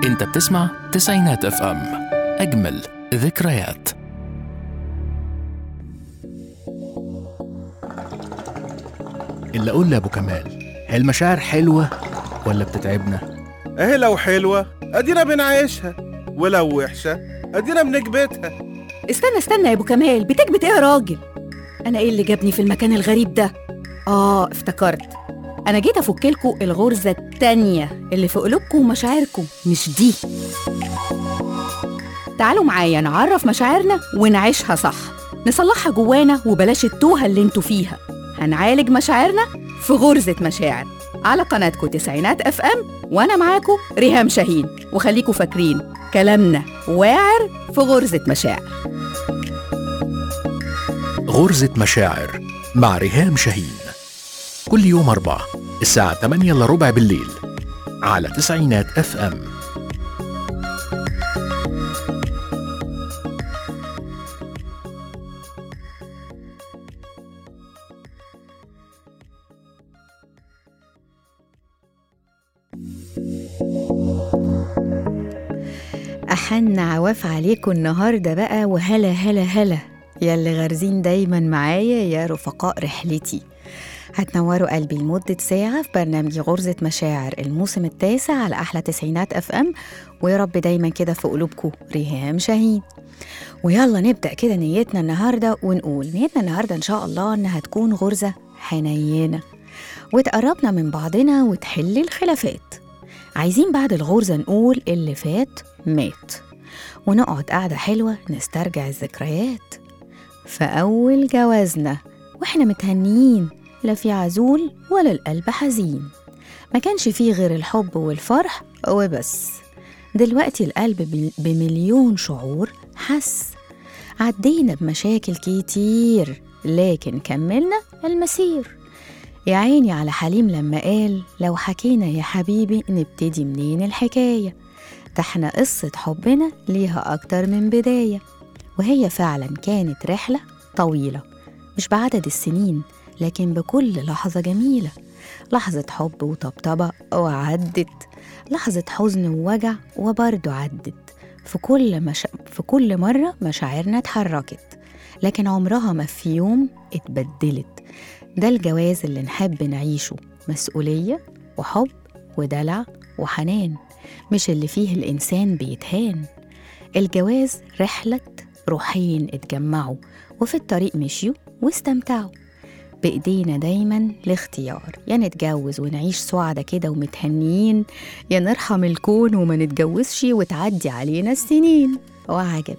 انت بتسمع تسعينات اف ام اجمل ذكريات اللي اقول لابو كمال هي المشاعر حلوه ولا بتتعبنا اهي لو حلوة ادينا بنعيشها ولو وحشة ادينا بنكبتها استنى استنى يا ابو كمال بتكبت ايه يا راجل انا ايه اللي جابني في المكان الغريب ده اه افتكرت انا جيت افكلكوا الغرزه التانية اللي في قلوبكم ومشاعركم مش دي تعالوا معايا نعرف مشاعرنا ونعيشها صح نصلحها جوانا وبلاش التوهه اللي انتوا فيها هنعالج مشاعرنا في غرزه مشاعر على قناتكم تسعينات اف ام وانا معاكم ريهام شاهين وخليكوا فاكرين كلامنا واعر في غرزه مشاعر غرزة مشاعر مع ريهام شاهين كل يوم أربعة الساعة 8 إلا ربع بالليل على تسعينات اف ام أحن عواف عليكم النهاردة بقى وهلا هلا هلا ياللي غارزين دايما معايا يا رفقاء رحلتي هتنوروا قلبي لمدة ساعة في برنامج غرزة مشاعر الموسم التاسع على أحلى تسعينات أف أم ويا رب دايما كده في قلوبكم ريهام شاهين ويلا نبدأ كده نيتنا النهاردة ونقول نيتنا النهاردة إن شاء الله إنها تكون غرزة حنينة وتقربنا من بعضنا وتحل الخلافات عايزين بعد الغرزة نقول اللي فات مات ونقعد قعدة حلوة نسترجع الذكريات في أول جوازنا وإحنا متهنيين لا في عزول ولا القلب حزين ما كانش فيه غير الحب والفرح وبس دلوقتي القلب بم- بمليون شعور حس عدينا بمشاكل كتير لكن كملنا المسير يا عيني على حليم لما قال لو حكينا يا حبيبي نبتدي منين الحكاية ده احنا قصة حبنا ليها أكتر من بداية وهي فعلا كانت رحلة طويلة مش بعدد السنين لكن بكل لحظة جميلة لحظة حب وطبطبة وعدت لحظة حزن ووجع وبرضه عدت في كل مش... في كل مرة مشاعرنا اتحركت لكن عمرها ما في يوم اتبدلت ده الجواز اللي نحب نعيشه مسؤولية وحب ودلع وحنان مش اللي فيه الإنسان بيتهان الجواز رحلة روحين اتجمعوا وفي الطريق مشيوا واستمتعوا بإيدينا دايما الاختيار يا نتجوز ونعيش سعدة كده ومتهنيين يا نرحم الكون وما نتجوزش وتعدي علينا السنين وعجب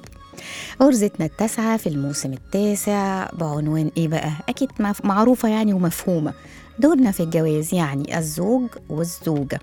غرزتنا التاسعة في الموسم التاسع بعنوان إيه بقى؟ أكيد مف- معروفة يعني ومفهومة دورنا في الجواز يعني الزوج والزوجة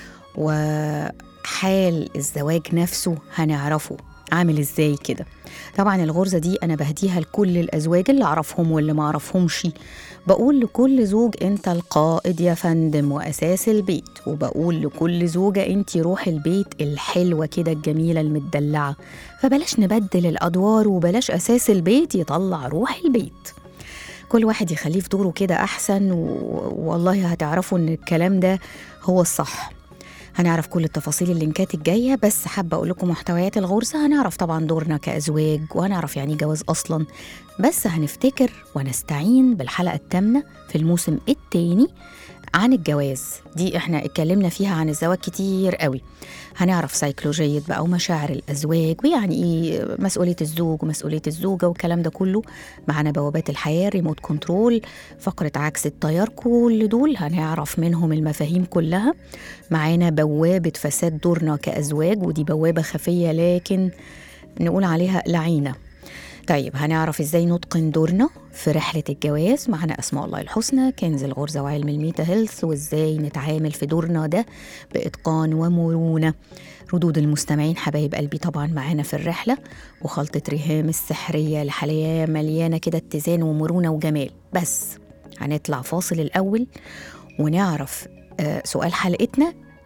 وحال الزواج نفسه هنعرفه عامل ازاي كده طبعا الغرزة دي أنا بهديها لكل الأزواج اللي أعرفهم واللي ما أعرفهمش بقول لكل زوج أنت القائد يا فندم وأساس البيت وبقول لكل زوجة أنت روح البيت الحلوة كده الجميلة المدلعة فبلاش نبدل الأدوار وبلاش أساس البيت يطلع روح البيت كل واحد يخليه في دوره كده أحسن و... والله هتعرفوا إن الكلام ده هو الصح هنعرف كل التفاصيل اللينكات الجاية بس حابة أقول لكم محتويات الغرزة هنعرف طبعا دورنا كأزواج وهنعرف يعني إيه جواز أصلا بس هنفتكر ونستعين بالحلقة الثامنة في الموسم الثاني عن الجواز دي احنا اتكلمنا فيها عن الزواج كتير قوي هنعرف سيكولوجية بقى ومشاعر الأزواج ويعني إيه مسؤولية الزوج ومسؤولية الزوجة والكلام ده كله معانا بوابات الحياة ريموت كنترول فقرة عكس التيار كل دول هنعرف منهم المفاهيم كلها معانا بوابة فساد دورنا كأزواج ودي بوابة خفية لكن نقول عليها لعينة طيب هنعرف ازاي نتقن دورنا في رحلة الجواز معنا أسماء الله الحسنى كنز الغرزة وعلم الميتا هيلث وازاي نتعامل في دورنا ده بإتقان ومرونة ردود المستمعين حبايب قلبي طبعا معانا في الرحلة وخلطة ريهام السحرية لحلية مليانة كده اتزان ومرونة وجمال بس هنطلع فاصل الأول ونعرف آه، سؤال حلقتنا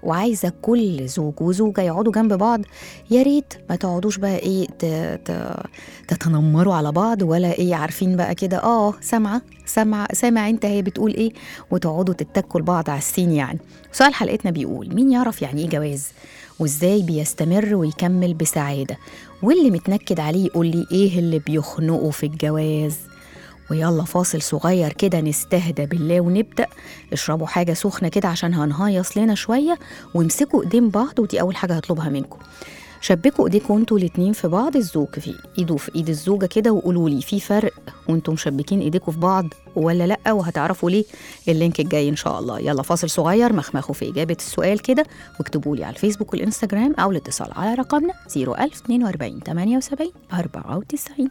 وعايزه كل زوج وزوجه يقعدوا جنب بعض يا ريت ما تقعدوش بقى ايه ت... ت... تتنمروا على بعض ولا ايه عارفين بقى كده اه سامعه سامعه سامع انت هي بتقول ايه وتقعدوا تتكوا لبعض على السين يعني سؤال حلقتنا بيقول مين يعرف يعني ايه جواز وازاي بيستمر ويكمل بسعاده واللي متنكد عليه يقول لي ايه اللي بيخنقه في الجواز ويلا فاصل صغير كده نستهدى بالله ونبدأ اشربوا حاجة سخنة كده عشان هنهيص لنا شوية وامسكوا ايدين بعض ودي أول حاجة هطلبها منكم شبكوا ايديكم انتوا الاتنين في بعض الزوج في ايده في ايد الزوجة كده وقولوا لي في فرق وانتوا مشبكين ايديكم في بعض ولا لا وهتعرفوا ليه اللينك الجاي ان شاء الله يلا فاصل صغير مخمخوا في اجابة السؤال كده واكتبوا لي على الفيسبوك والانستجرام او الاتصال على رقمنا 01042 78 94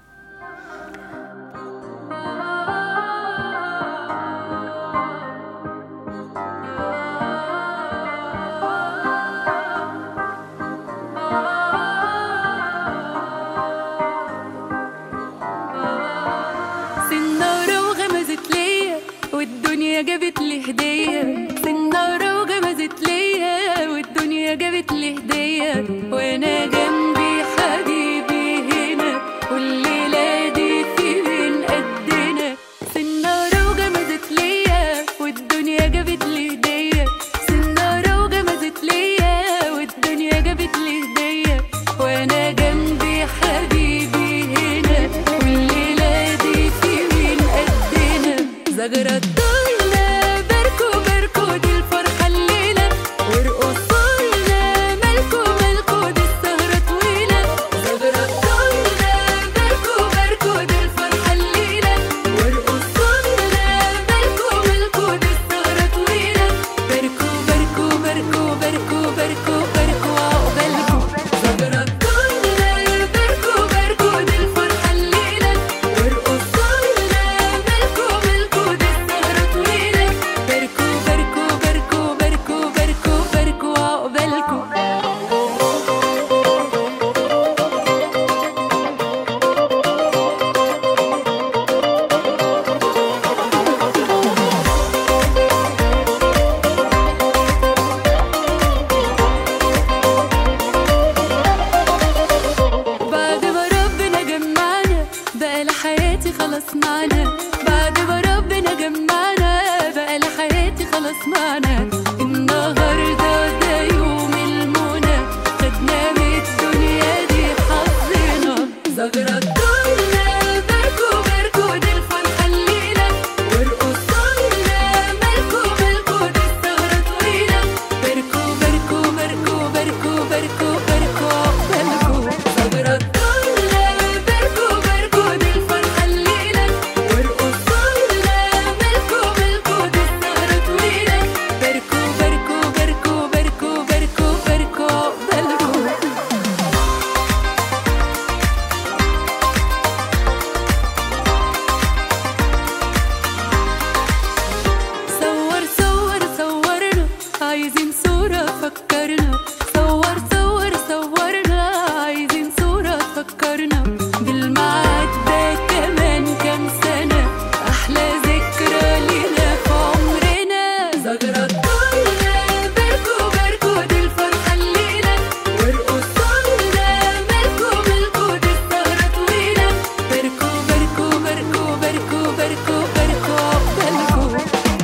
سنارة وغمزت ليا والدنيا جابت لي هدية سنارة وغمزت ليا والدنيا جابت لي هدية وانا جنبي حبيبي هنا والليلة دي في بين قدنا سنارة وغمزت ليا والدنيا جابت لي هدية سنارة وغمزت ليا والدنيا جابت لي هدية وانا جنبي حبيبي هنا والليلة دي في مين قدنا زغرة الدنيا باركو باركو دي الفرحة الليلة وارقصوا لنا مالكو مالكو دي السهرة طويلة زغرة الدنيا باركو باركو دي الفرحة الليلة وارقصوا لنا مالكو مالكو دي السهرة طويلة باركو باركو باركو باركو باركو باركو عقبالكو زغرة الدنيا باركو باركو دي الفرحة الليلة وارقصوا لنا مالكو مالكو دي السهرة طويلة باركو باركو باركو باركو باركو باركو عقبالكو بعد ما ربنا جمعنا بقى لحياتي خلاص معنا بعد ما ربنا جمعنا بقى لحياتي خلاص معنا النهارده ده يوم المنى خدنا من الدنيا دي حظنا زغرة الدنيا باركو باركو دي الفرحة الليلة وارقصوا لنا مالكو مالكو دي السهرة طويلة باركو باركو باركو باركو باركو باركو عقبالكو زغرة الدنيا باركو باركو دي الفرحة الليلة وارقصوا لنا مالكو مالكو دي السهرة طويلة باركو باركو باركو باركو باركو باركو عقبالكو صور صور صورنا عايزين صورة تفكرنا صور صور صورنا عايزين صورة تفكرنا بالميعاد ده كمان كام سنة أحلى ذكرى لينا في عمرنا زغرة الدنيا باركو باركو دي الفرحة الليلة وارقصوا لنا مالكو مالكو دي السهرة طويلة باركو باركو باركو باركو باركو باركو عقبالكو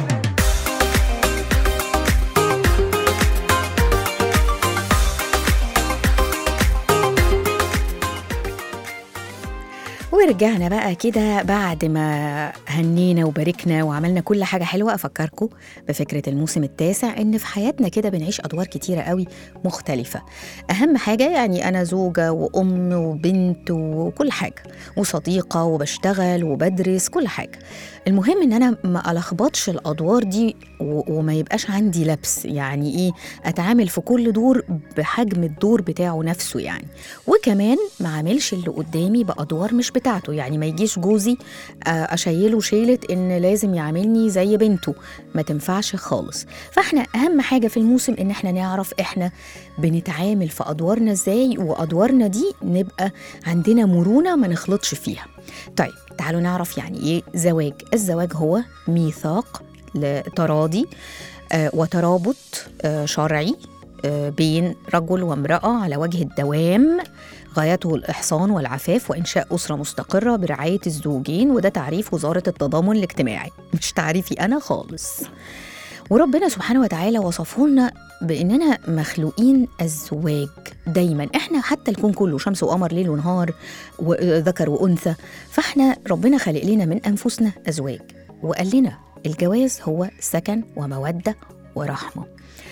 ورجعنا بقى كده بعد ما هنينا وباركنا وعملنا كل حاجة حلوة أفكركم بفكرة الموسم التاسع إن في حياتنا كده بنعيش أدوار كتيرة قوي مختلفة أهم حاجة يعني أنا زوجة وأم وبنت وكل حاجة وصديقة وبشتغل وبدرس كل حاجة المهم إن أنا ما ألخبطش الأدوار دي و- وما يبقاش عندي لبس يعني إيه أتعامل في كل دور بحجم الدور بتاعه نفسه يعني وكمان ما عاملش اللي قدامي بأدوار مش بتاعته يعني ما يجيش جوزي آه، أشيله شيلة إن لازم يعاملني زي بنته ما تنفعش خالص فإحنا أهم حاجة في الموسم إن إحنا نعرف إحنا بنتعامل في أدوارنا إزاي وأدوارنا دي نبقى عندنا مرونة ما نخلطش فيها طيب تعالوا نعرف يعني إيه زواج الزواج هو ميثاق لتراضي آه، وترابط آه، شرعي آه، بين رجل وامرأة على وجه الدوام غايته الإحصان والعفاف وإنشاء أسرة مستقرة برعاية الزوجين وده تعريف وزارة التضامن الاجتماعي مش تعريفي أنا خالص وربنا سبحانه وتعالى وصفه لنا باننا مخلوقين ازواج دايما احنا حتى الكون كله شمس وقمر ليل ونهار وذكر وانثى فاحنا ربنا خلق لنا من انفسنا ازواج وقال لنا الجواز هو سكن وموده ورحمه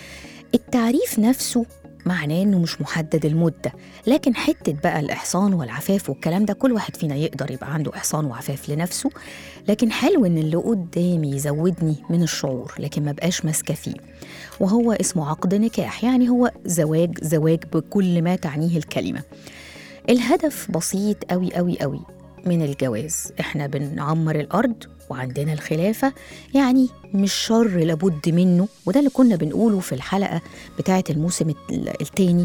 التعريف نفسه معناه انه مش محدد المده لكن حته بقى الاحصان والعفاف والكلام ده كل واحد فينا يقدر يبقى عنده احصان وعفاف لنفسه لكن حلو ان اللي قدامي يزودني من الشعور لكن ما بقاش ماسكه فيه وهو اسمه عقد نكاح يعني هو زواج زواج بكل ما تعنيه الكلمه الهدف بسيط قوي قوي قوي من الجواز احنا بنعمر الارض وعندنا الخلافه يعني مش شر لابد منه وده اللي كنا بنقوله في الحلقه بتاعه الموسم الت- التاني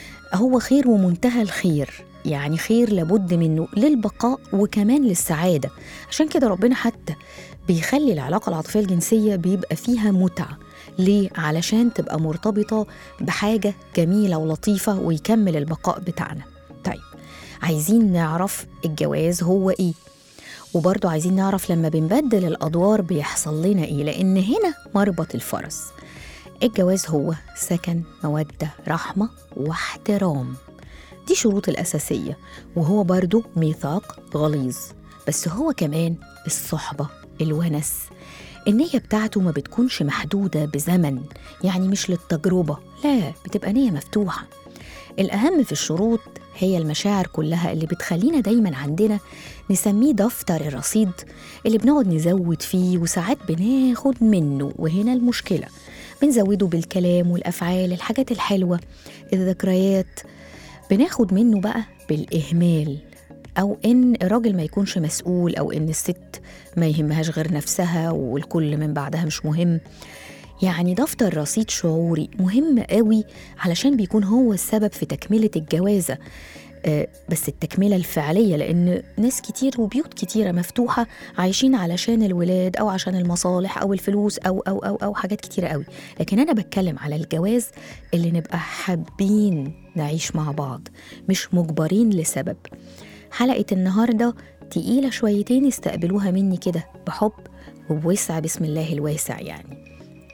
هو خير ومنتهى الخير يعني خير لابد منه للبقاء وكمان للسعاده عشان كده ربنا حتى بيخلي العلاقه العاطفيه الجنسيه بيبقى فيها متعه ليه؟ علشان تبقى مرتبطة بحاجة جميلة ولطيفة ويكمل البقاء بتاعنا طيب عايزين نعرف الجواز هو ايه وبرضه عايزين نعرف لما بنبدل الأدوار بيحصل لنا ايه لأن هنا مربط الفرس الجواز هو سكن مودة رحمة واحترام دي شروط الأساسية وهو برضه ميثاق غليظ بس هو كمان الصحبة الونس النية بتاعته ما بتكونش محدودة بزمن يعني مش للتجربة لا بتبقى نية مفتوحة الأهم في الشروط هي المشاعر كلها اللي بتخلينا دايما عندنا نسميه دفتر الرصيد اللي بنقعد نزود فيه وساعات بناخد منه وهنا المشكلة بنزوده بالكلام والأفعال الحاجات الحلوة الذكريات بناخد منه بقى بالإهمال أو إن الراجل ما يكونش مسؤول أو إن الست ما يهمهاش غير نفسها والكل من بعدها مش مهم يعني دفتر رصيد شعوري مهم قوي علشان بيكون هو السبب في تكملة الجوازة آه، بس التكملة الفعلية لأن ناس كتير وبيوت كتيرة مفتوحة عايشين علشان الولاد أو عشان المصالح أو الفلوس أو أو أو أو حاجات كتيرة قوي لكن أنا بتكلم على الجواز اللي نبقى حابين نعيش مع بعض مش مجبرين لسبب حلقة النهاردة تقيلة شويتين استقبلوها مني كده بحب وبوسع بسم الله الواسع يعني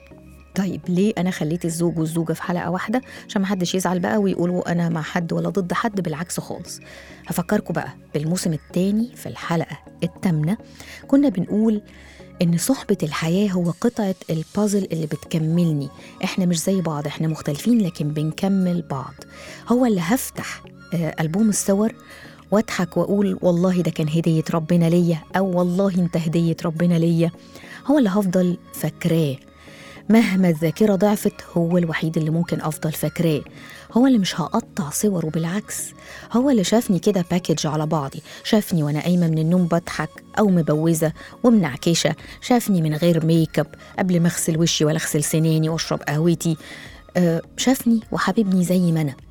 طيب ليه انا خليت الزوج والزوجه في حلقه واحده عشان ما حدش يزعل بقى ويقولوا انا مع حد ولا ضد حد بالعكس خالص هفكركم بقى بالموسم الثاني في الحلقه الثامنه كنا بنقول ان صحبه الحياه هو قطعه البازل اللي بتكملني احنا مش زي بعض احنا مختلفين لكن بنكمل بعض هو اللي هفتح آه، البوم الصور واضحك واقول والله ده كان هديه ربنا ليا او والله انت هديه ربنا ليا هو اللي هفضل فاكراه مهما الذاكرة ضعفت هو الوحيد اللي ممكن أفضل فاكراه هو اللي مش هقطع صوره بالعكس هو اللي شافني كده باكج على بعضي شافني وأنا قايمة من النوم بضحك أو مبوزة ومنعكشة شافني من غير ميك اب قبل ما أغسل وشي ولا أغسل سناني وأشرب قهوتي آه شافني وحبيبني زي ما أنا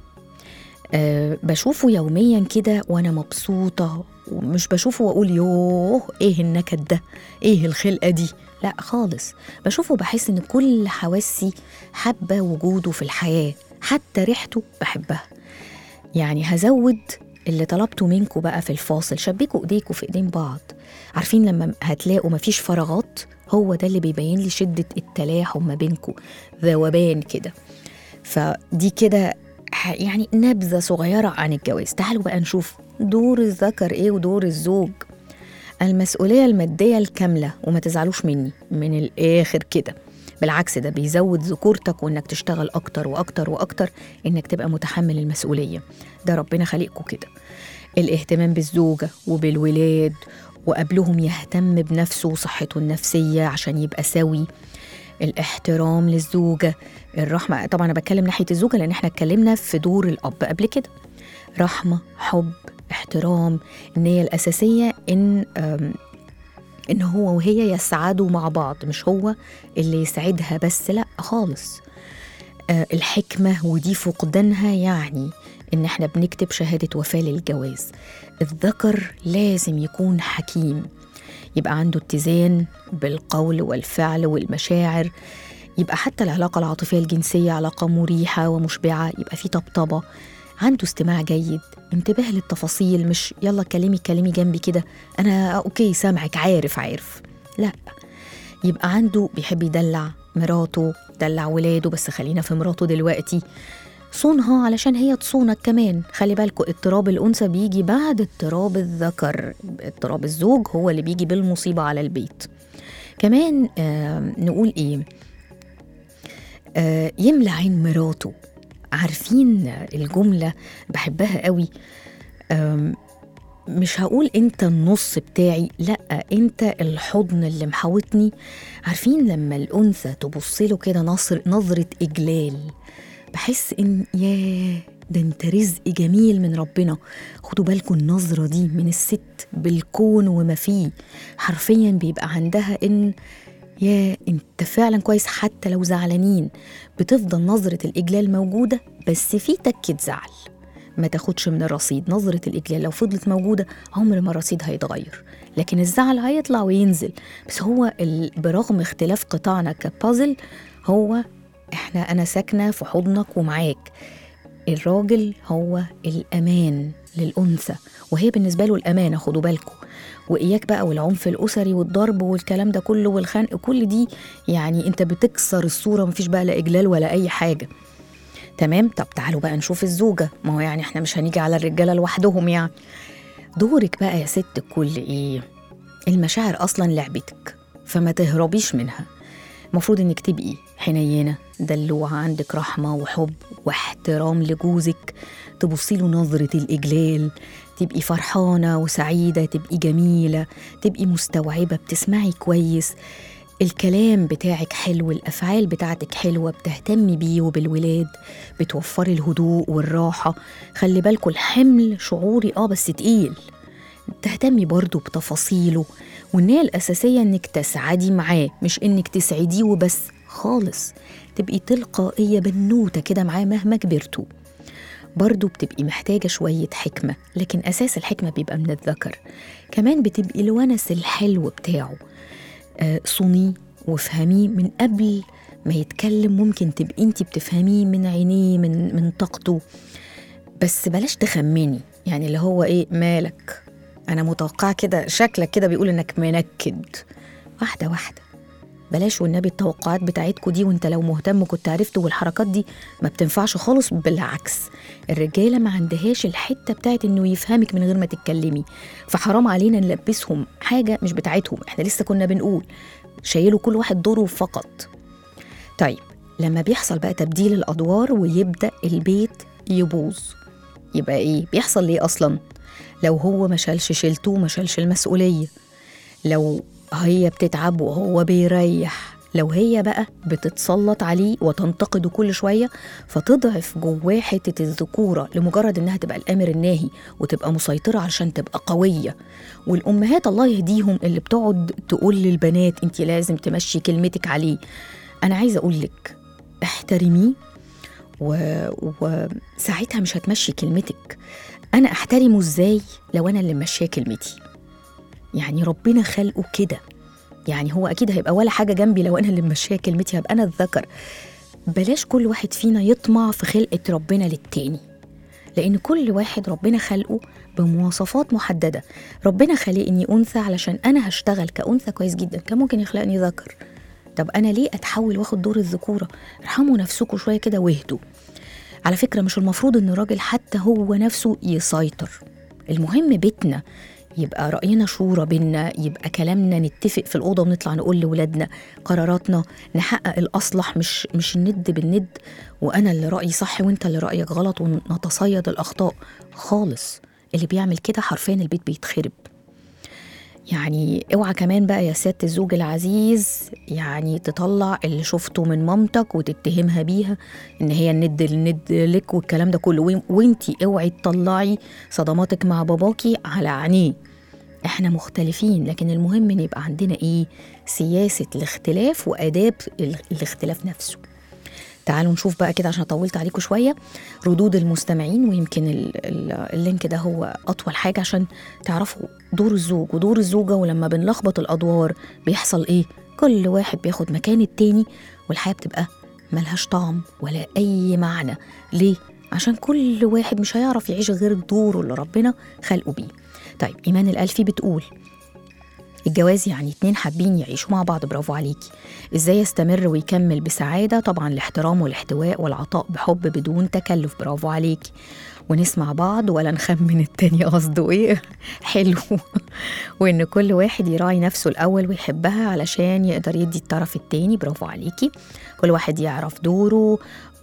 أه بشوفه يوميا كده وانا مبسوطه ومش بشوفه واقول يوه ايه النكد ده ايه الخلقه دي لا خالص بشوفه بحس ان كل حواسي حابه وجوده في الحياه حتى ريحته بحبها يعني هزود اللي طلبته منكم بقى في الفاصل شبكوا ايديكوا في ايدين بعض عارفين لما هتلاقوا مفيش فراغات هو ده اللي بيبين لي شده التلاحم ما بينكم ذوبان كده فدي كده ح- يعني نبذة صغيرة عن الجواز تعالوا بقى نشوف دور الذكر ايه ودور الزوج المسؤولية المادية الكاملة وما تزعلوش مني من الآخر كده بالعكس ده بيزود ذكورتك وانك تشتغل اكتر واكتر واكتر انك تبقى متحمل المسؤولية ده ربنا خلقكوا كده الاهتمام بالزوجة وبالولاد وقبلهم يهتم بنفسه وصحته النفسية عشان يبقى سوي الاحترام للزوجة الرحمة طبعا أنا بتكلم ناحية الزوجة لأن احنا اتكلمنا في دور الأب قبل كده رحمة حب احترام النية الأساسية إن أم، إن هو وهي يسعدوا مع بعض مش هو اللي يسعدها بس لأ خالص آه، الحكمة ودي فقدانها يعني إن إحنا بنكتب شهادة وفاة للجواز الذكر لازم يكون حكيم يبقى عنده اتزان بالقول والفعل والمشاعر يبقى حتى العلاقة العاطفية الجنسية علاقة مريحة ومشبعة يبقى في طبطبة عنده استماع جيد انتباه للتفاصيل مش يلا كلمي كلمي جنبي كده انا اوكي سامعك عارف عارف لا يبقى عنده بيحب يدلع مراته يدلع ولاده بس خلينا في مراته دلوقتي صونها علشان هي تصونك كمان خلي بالكوا اضطراب الأنثى بيجي بعد اضطراب الذكر اضطراب الزوج هو اللي بيجي بالمصيبة على البيت كمان آه نقول ايه آه يملى عين مراته عارفين الجملة بحبها قوي آم، مش هقول انت النص بتاعي لا انت الحضن اللي محوطني عارفين لما الانثى تبص له كده نصر نظره اجلال بحس ان ياه ده انت رزق جميل من ربنا خدوا بالكم النظرة دي من الست بالكون وما فيه حرفيا بيبقى عندها ان يا انت فعلا كويس حتى لو زعلانين بتفضل نظرة الإجلال موجودة بس في تكة زعل ما تاخدش من الرصيد نظرة الإجلال لو فضلت موجودة عمر ما الرصيد هيتغير لكن الزعل هيطلع وينزل بس هو ال- برغم اختلاف قطعنا كبازل هو احنا أنا ساكنة في حضنك ومعاك الراجل هو الأمان للأنثى وهي بالنسبة له الأمانة خدوا بالكم وإياك بقى والعنف الأسري والضرب والكلام ده كله والخنق كل دي يعني أنت بتكسر الصورة مفيش بقى لا إجلال ولا أي حاجة تمام طب تعالوا بقى نشوف الزوجة ما هو يعني احنا مش هنيجي على الرجالة لوحدهم يعني دورك بقى يا ست الكل ايه المشاعر اصلا لعبتك فما تهربيش منها المفروض انك تبقي حنينة دلوعة عندك رحمة وحب واحترام لجوزك تبصي له نظرة الإجلال تبقي فرحانة وسعيدة تبقي جميلة تبقي مستوعبة بتسمعي كويس الكلام بتاعك حلو الأفعال بتاعتك حلوة بتهتمي بيه وبالولاد بتوفري الهدوء والراحة خلي بالكوا الحمل شعوري اه بس تقيل تهتمي برضو بتفاصيله والنية الأساسية إنك تسعدي معاه مش إنك تسعديه وبس خالص تبقي تلقائية بنوتة كده معاه مهما كبرتوا برضو بتبقي محتاجة شوية حكمة لكن أساس الحكمة بيبقى من الذكر كمان بتبقي الونس الحلو بتاعه آه، صونيه وافهميه من قبل ما يتكلم ممكن تبقي انت بتفهميه من عينيه من من طاقته بس بلاش تخمني يعني اللي هو ايه مالك انا متوقعه كده شكلك كده بيقول انك منكد واحده واحده بلاش والنبي التوقعات بتاعتكوا دي وانت لو مهتم كنت عرفت والحركات دي ما بتنفعش خالص بالعكس الرجاله ما عندهاش الحته بتاعت انه يفهمك من غير ما تتكلمي فحرام علينا نلبسهم حاجه مش بتاعتهم احنا لسه كنا بنقول شايلوا كل واحد دوره فقط طيب لما بيحصل بقى تبديل الادوار ويبدا البيت يبوظ يبقى ايه بيحصل ليه اصلا لو هو ما شالش شيلته وما شالش المسؤوليه لو هي بتتعب وهو بيريح لو هي بقى بتتسلط عليه وتنتقده كل شويه فتضعف جواه حته الذكوره لمجرد انها تبقى الامر الناهي وتبقى مسيطره علشان تبقى قويه والامهات الله يهديهم اللي بتقعد تقول للبنات انت لازم تمشي كلمتك عليه انا عايزه اقول لك احترميه و... وساعتها مش هتمشي كلمتك انا احترمه ازاي لو انا اللي ماشيه كلمتي يعني ربنا خلقه كده يعني هو اكيد هيبقى ولا حاجه جنبي لو انا اللي ماشيه كلمتي هبقى انا الذكر بلاش كل واحد فينا يطمع في خلقه ربنا للتاني لان كل واحد ربنا خلقه بمواصفات محدده ربنا خلقني انثى علشان انا هشتغل كانثى كويس جدا كان ممكن يخلقني ذكر طب انا ليه اتحول واخد دور الذكوره ارحموا نفسكم شويه كده واهدوا على فكره مش المفروض ان الراجل حتى هو نفسه يسيطر المهم بيتنا يبقى رأينا شورى بينا يبقى كلامنا نتفق في الأوضة ونطلع نقول لولادنا قراراتنا نحقق الأصلح مش مش الند بالند وأنا اللي رأيي صح وأنت اللي رأيك غلط ونتصيد الأخطاء خالص اللي بيعمل كده حرفيا البيت بيتخرب يعني اوعى كمان بقى يا سيادة الزوج العزيز يعني تطلع اللي شفته من مامتك وتتهمها بيها ان هي الند الند لك والكلام ده كله وين- وانتي اوعي تطلعي صدماتك مع باباكي على عينيه احنا مختلفين لكن المهم ان يبقى عندنا ايه سياسة الاختلاف واداب ال- الاختلاف نفسه تعالوا نشوف بقى كده عشان طولت عليكم شويه ردود المستمعين ويمكن ال- ال- اللينك ده هو اطول حاجه عشان تعرفوا دور الزوج ودور الزوجه ولما بنلخبط الادوار بيحصل ايه كل واحد بياخد مكان التاني والحياة بتبقى ملهاش طعم ولا أي معنى ليه؟ عشان كل واحد مش هيعرف يعيش غير دوره اللي ربنا خلقه بيه طيب إيمان الألفي بتقول الجواز يعني اتنين حابين يعيشوا مع بعض برافو عليكي ازاي يستمر ويكمل بسعادة طبعا الاحترام والاحتواء والعطاء بحب بدون تكلف برافو عليكي ونسمع بعض ولا نخمن التاني قصده ايه حلو وان كل واحد يراعي نفسه الاول ويحبها علشان يقدر يدي الطرف التاني برافو عليكي كل واحد يعرف دوره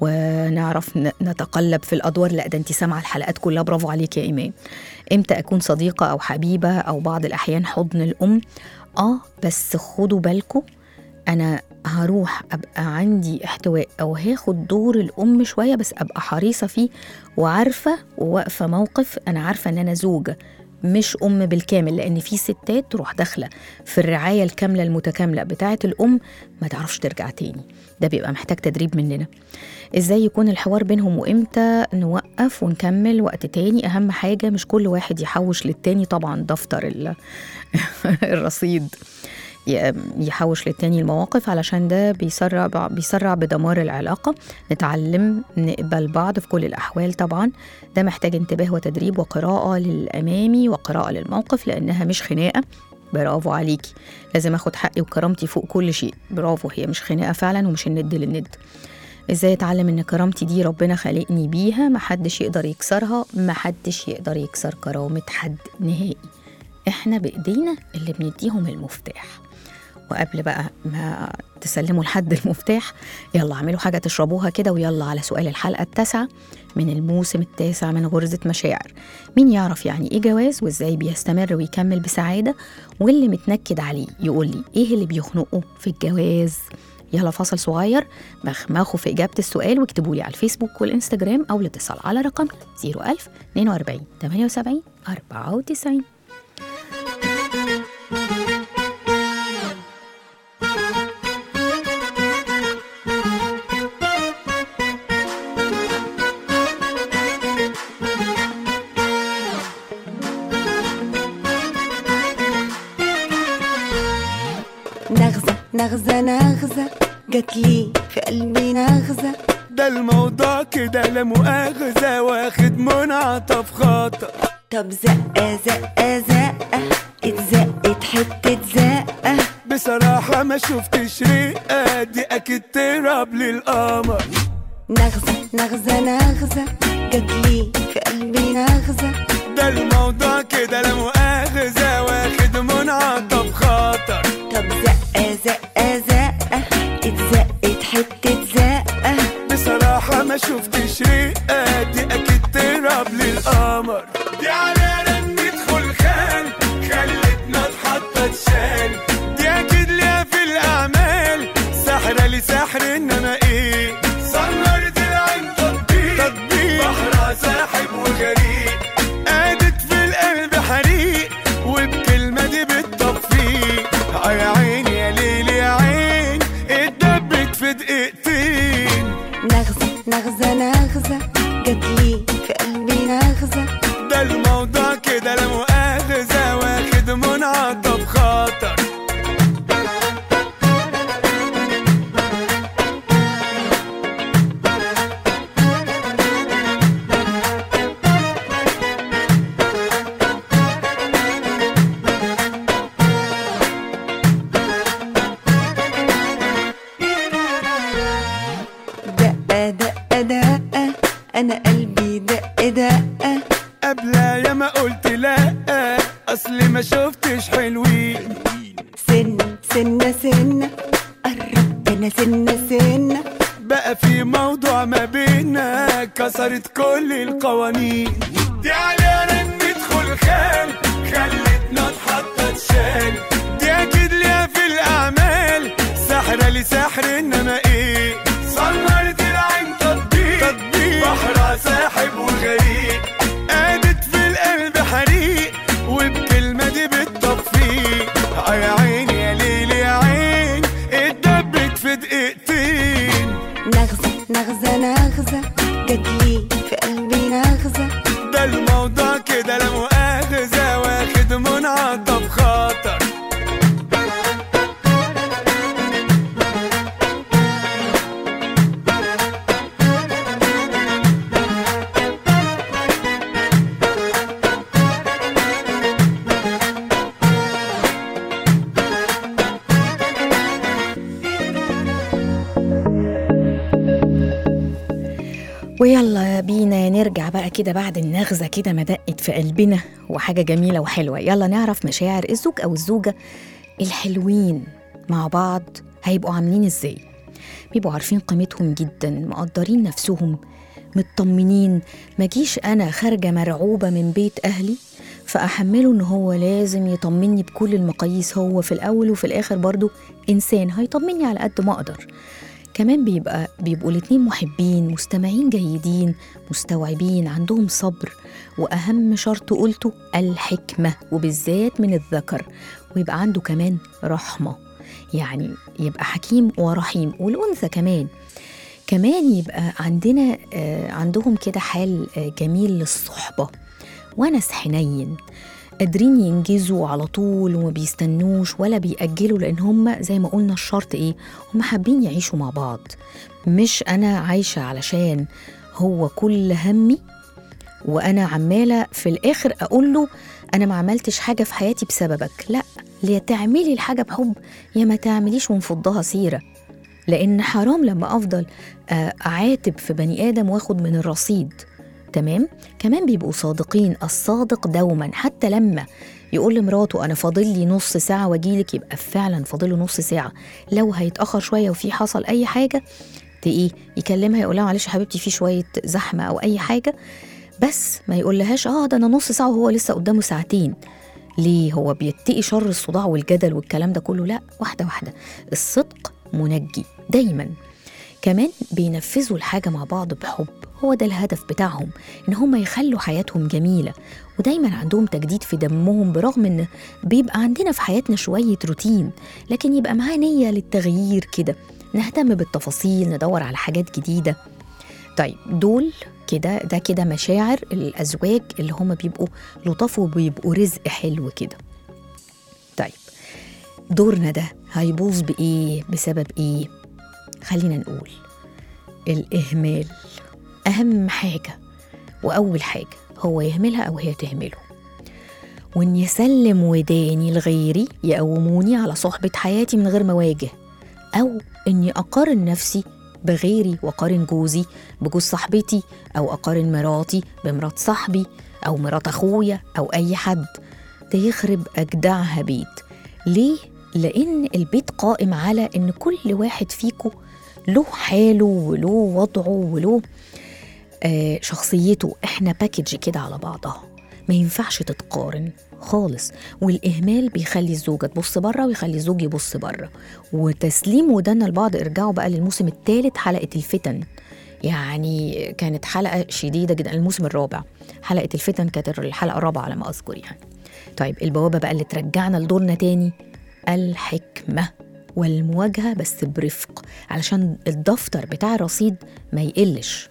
ونعرف ن- نتقلب في الادوار لا ده انت سامعه الحلقات كلها برافو عليكي يا ايمان امتى اكون صديقه او حبيبه او بعض الاحيان حضن الام اه بس خدوا بالكم انا هروح ابقى عندي احتواء او هاخد دور الام شويه بس ابقى حريصه فيه وعارفه وواقفه موقف انا عارفه ان انا زوجه مش ام بالكامل لان في ستات تروح داخله في الرعايه الكامله المتكامله بتاعه الام ما تعرفش ترجع تاني ده بيبقى محتاج تدريب مننا ازاي يكون الحوار بينهم وامتى نوقف ونكمل وقت تاني اهم حاجه مش كل واحد يحوش للتاني طبعا دفتر ال- الرصيد ي- يحوش للتاني المواقف علشان ده بيسرع بيسرع بدمار العلاقة نتعلم نقبل بعض في كل الأحوال طبعا ده محتاج انتباه وتدريب وقراءة للأمامي وقراءة للموقف لأنها مش خناقة برافو عليكي لازم اخد حقي وكرامتي فوق كل شيء برافو هي مش خناقة فعلا ومش الند للند ازاي اتعلم ان كرامتي دي ربنا خلقني بيها محدش يقدر يكسرها محدش يقدر يكسر كرامة حد نهائي احنا بايدينا اللي بنديهم المفتاح وقبل بقى ما تسلموا لحد المفتاح يلا اعملوا حاجة تشربوها كده ويلا على سؤال الحلقة التاسعة من الموسم التاسع من غرزة مشاعر مين يعرف يعني ايه جواز وازاي بيستمر ويكمل بسعادة واللي متنكد عليه يقول لي ايه اللي بيخنقه في الجواز يلا فاصل صغير مخمخوا في إجابة السؤال واكتبوا لي على الفيسبوك والإنستجرام أو الاتصال على رقم 01000 42 78 94 نغزة نغزة نغزة جات لي في قلبي نغزة ده الموضوع كده لا مؤاخذة واخد منعطف خطأ طب زقة زقة زقة اتزقت حتة زقة بصراحة ما شفتش رقة دي أكيد تراب للقمر نغزة نغزة نغزة جات لي في قلبي نغزة ده الموضوع كده لا مؤاخذة واخد منعطف خطر طب زقة زقة زقة اتزقت حتة زقة بصراحة ما شفتش رقة دي أكيد تراب للقمر دي علينا ندخل خان خلتنا اتحطت شان دي أكيد ليها في الأعمال سحرة لسحر إنما إيه سمرت العين تطبيق تطبيق بحرها ساحب وغريق قادت في القلب حريق وبكلمة دي بتطفيه آه يا عيني يا ليل يا عين اتدبت في دقيقتين نغزة نغزة نغزة جات لي في قلبي نغزة ده الموضوع كده لا مؤاخذة واخد منعطف خطر دقة دقة دقة أنا قلبي دق دقة قبل يا ما قلت لا اصلي ما شفتش حلوين سن سنة سنة قربت أنا سنة سنة بقى في موضوع ما بينا كسرت كل القوانين دي علينا ندخل خان خلتنا اتحطت شان دي اكيد ليها في الاعمال سحرة لسحر انما ايه صنعت العين تطبيق تطبيق بحرها ساحب وغريق قادت في القلب حريق وبكلمة دي بتطفيه آه يا عيني يا ليل يا عين اتدبت في دقيقتين نغزة نغزة نغزة جات لي في قلبي نغزة ده الموضوع كده لا مؤاخذة واخد منعطف خطر ويلا بينا نرجع بقى كده بعد النغزة كده ما دقت في قلبنا وحاجة جميلة وحلوة يلا نعرف مشاعر الزوج أو الزوجة الحلوين مع بعض هيبقوا عاملين ازاي بيبقوا عارفين قيمتهم جدا مقدرين نفسهم مطمنين ما جيش انا خارجه مرعوبه من بيت اهلي فاحمله ان هو لازم يطمني بكل المقاييس هو في الاول وفي الاخر برضو انسان هيطمني على قد ما اقدر كمان بيبقى بيبقوا الاتنين محبين مستمعين جيدين مستوعبين عندهم صبر واهم شرط قلته الحكمه وبالذات من الذكر ويبقى عنده كمان رحمه يعني يبقى حكيم ورحيم والانثى كمان كمان يبقى عندنا آه، عندهم كده حال آه، جميل للصحبة ونس حنين قادرين ينجزوا على طول وما بيستنوش ولا بيأجلوا لأن هم زي ما قلنا الشرط إيه هم حابين يعيشوا مع بعض مش أنا عايشة علشان هو كل همي وأنا عمالة في الآخر أقول له أنا ما عملتش حاجة في حياتي بسببك لا يا تعملي الحاجة بحب يا ما تعمليش ونفضها سيرة لأن حرام لما أفضل آه، أعاتب في بني آدم واخد من الرصيد تمام كمان بيبقوا صادقين الصادق دوما حتى لما يقول لمراته انا فاضل لي نص ساعه واجيلك يبقى فعلا فاضل له نص ساعه لو هيتاخر شويه وفي حصل اي حاجه ت- ايه يكلمها يقول لها معلش يا حبيبتي في شويه زحمه او اي حاجه بس ما يقولهاش اه ده انا نص ساعه وهو لسه قدامه ساعتين ليه هو بيتقي شر الصداع والجدل والكلام ده كله لا واحده واحده الصدق منجي دايما كمان بينفذوا الحاجة مع بعض بحب هو ده الهدف بتاعهم إن هم يخلوا حياتهم جميلة ودايما عندهم تجديد في دمهم برغم إن بيبقى عندنا في حياتنا شوية روتين لكن يبقى معاه نية للتغيير كده نهتم بالتفاصيل ندور على حاجات جديدة طيب دول كده ده كده مشاعر الأزواج اللي هم بيبقوا لطاف وبيبقوا رزق حلو كده طيب دورنا ده هيبوظ بإيه بسبب إيه خلينا نقول الإهمال أهم حاجة وأول حاجة هو يهملها أو هي تهمله وإن يسلم وداني لغيري يقوموني على صحبة حياتي من غير ما أواجه أو إني أقارن نفسي بغيري وأقارن جوزي بجوز صاحبتي أو أقارن مراتي بمرات صاحبي أو مرات أخويا أو أي حد ده يخرب أجدعها بيت ليه؟ لأن البيت قائم على إن كل واحد فيكو له حاله وله وضعه وله آه شخصيته احنا باكج كده على بعضها ما ينفعش تتقارن خالص والاهمال بيخلي الزوجه تبص بره ويخلي الزوج يبص بره وتسليم ودنا لبعض ارجعوا بقى للموسم الثالث حلقه الفتن يعني كانت حلقه شديده جدا الموسم الرابع حلقه الفتن كانت الحلقه الرابعه على ما اذكر يعني طيب البوابه بقى اللي ترجعنا لدورنا تاني الحكمه والمواجهه بس برفق علشان الدفتر بتاع الرصيد ما يقلش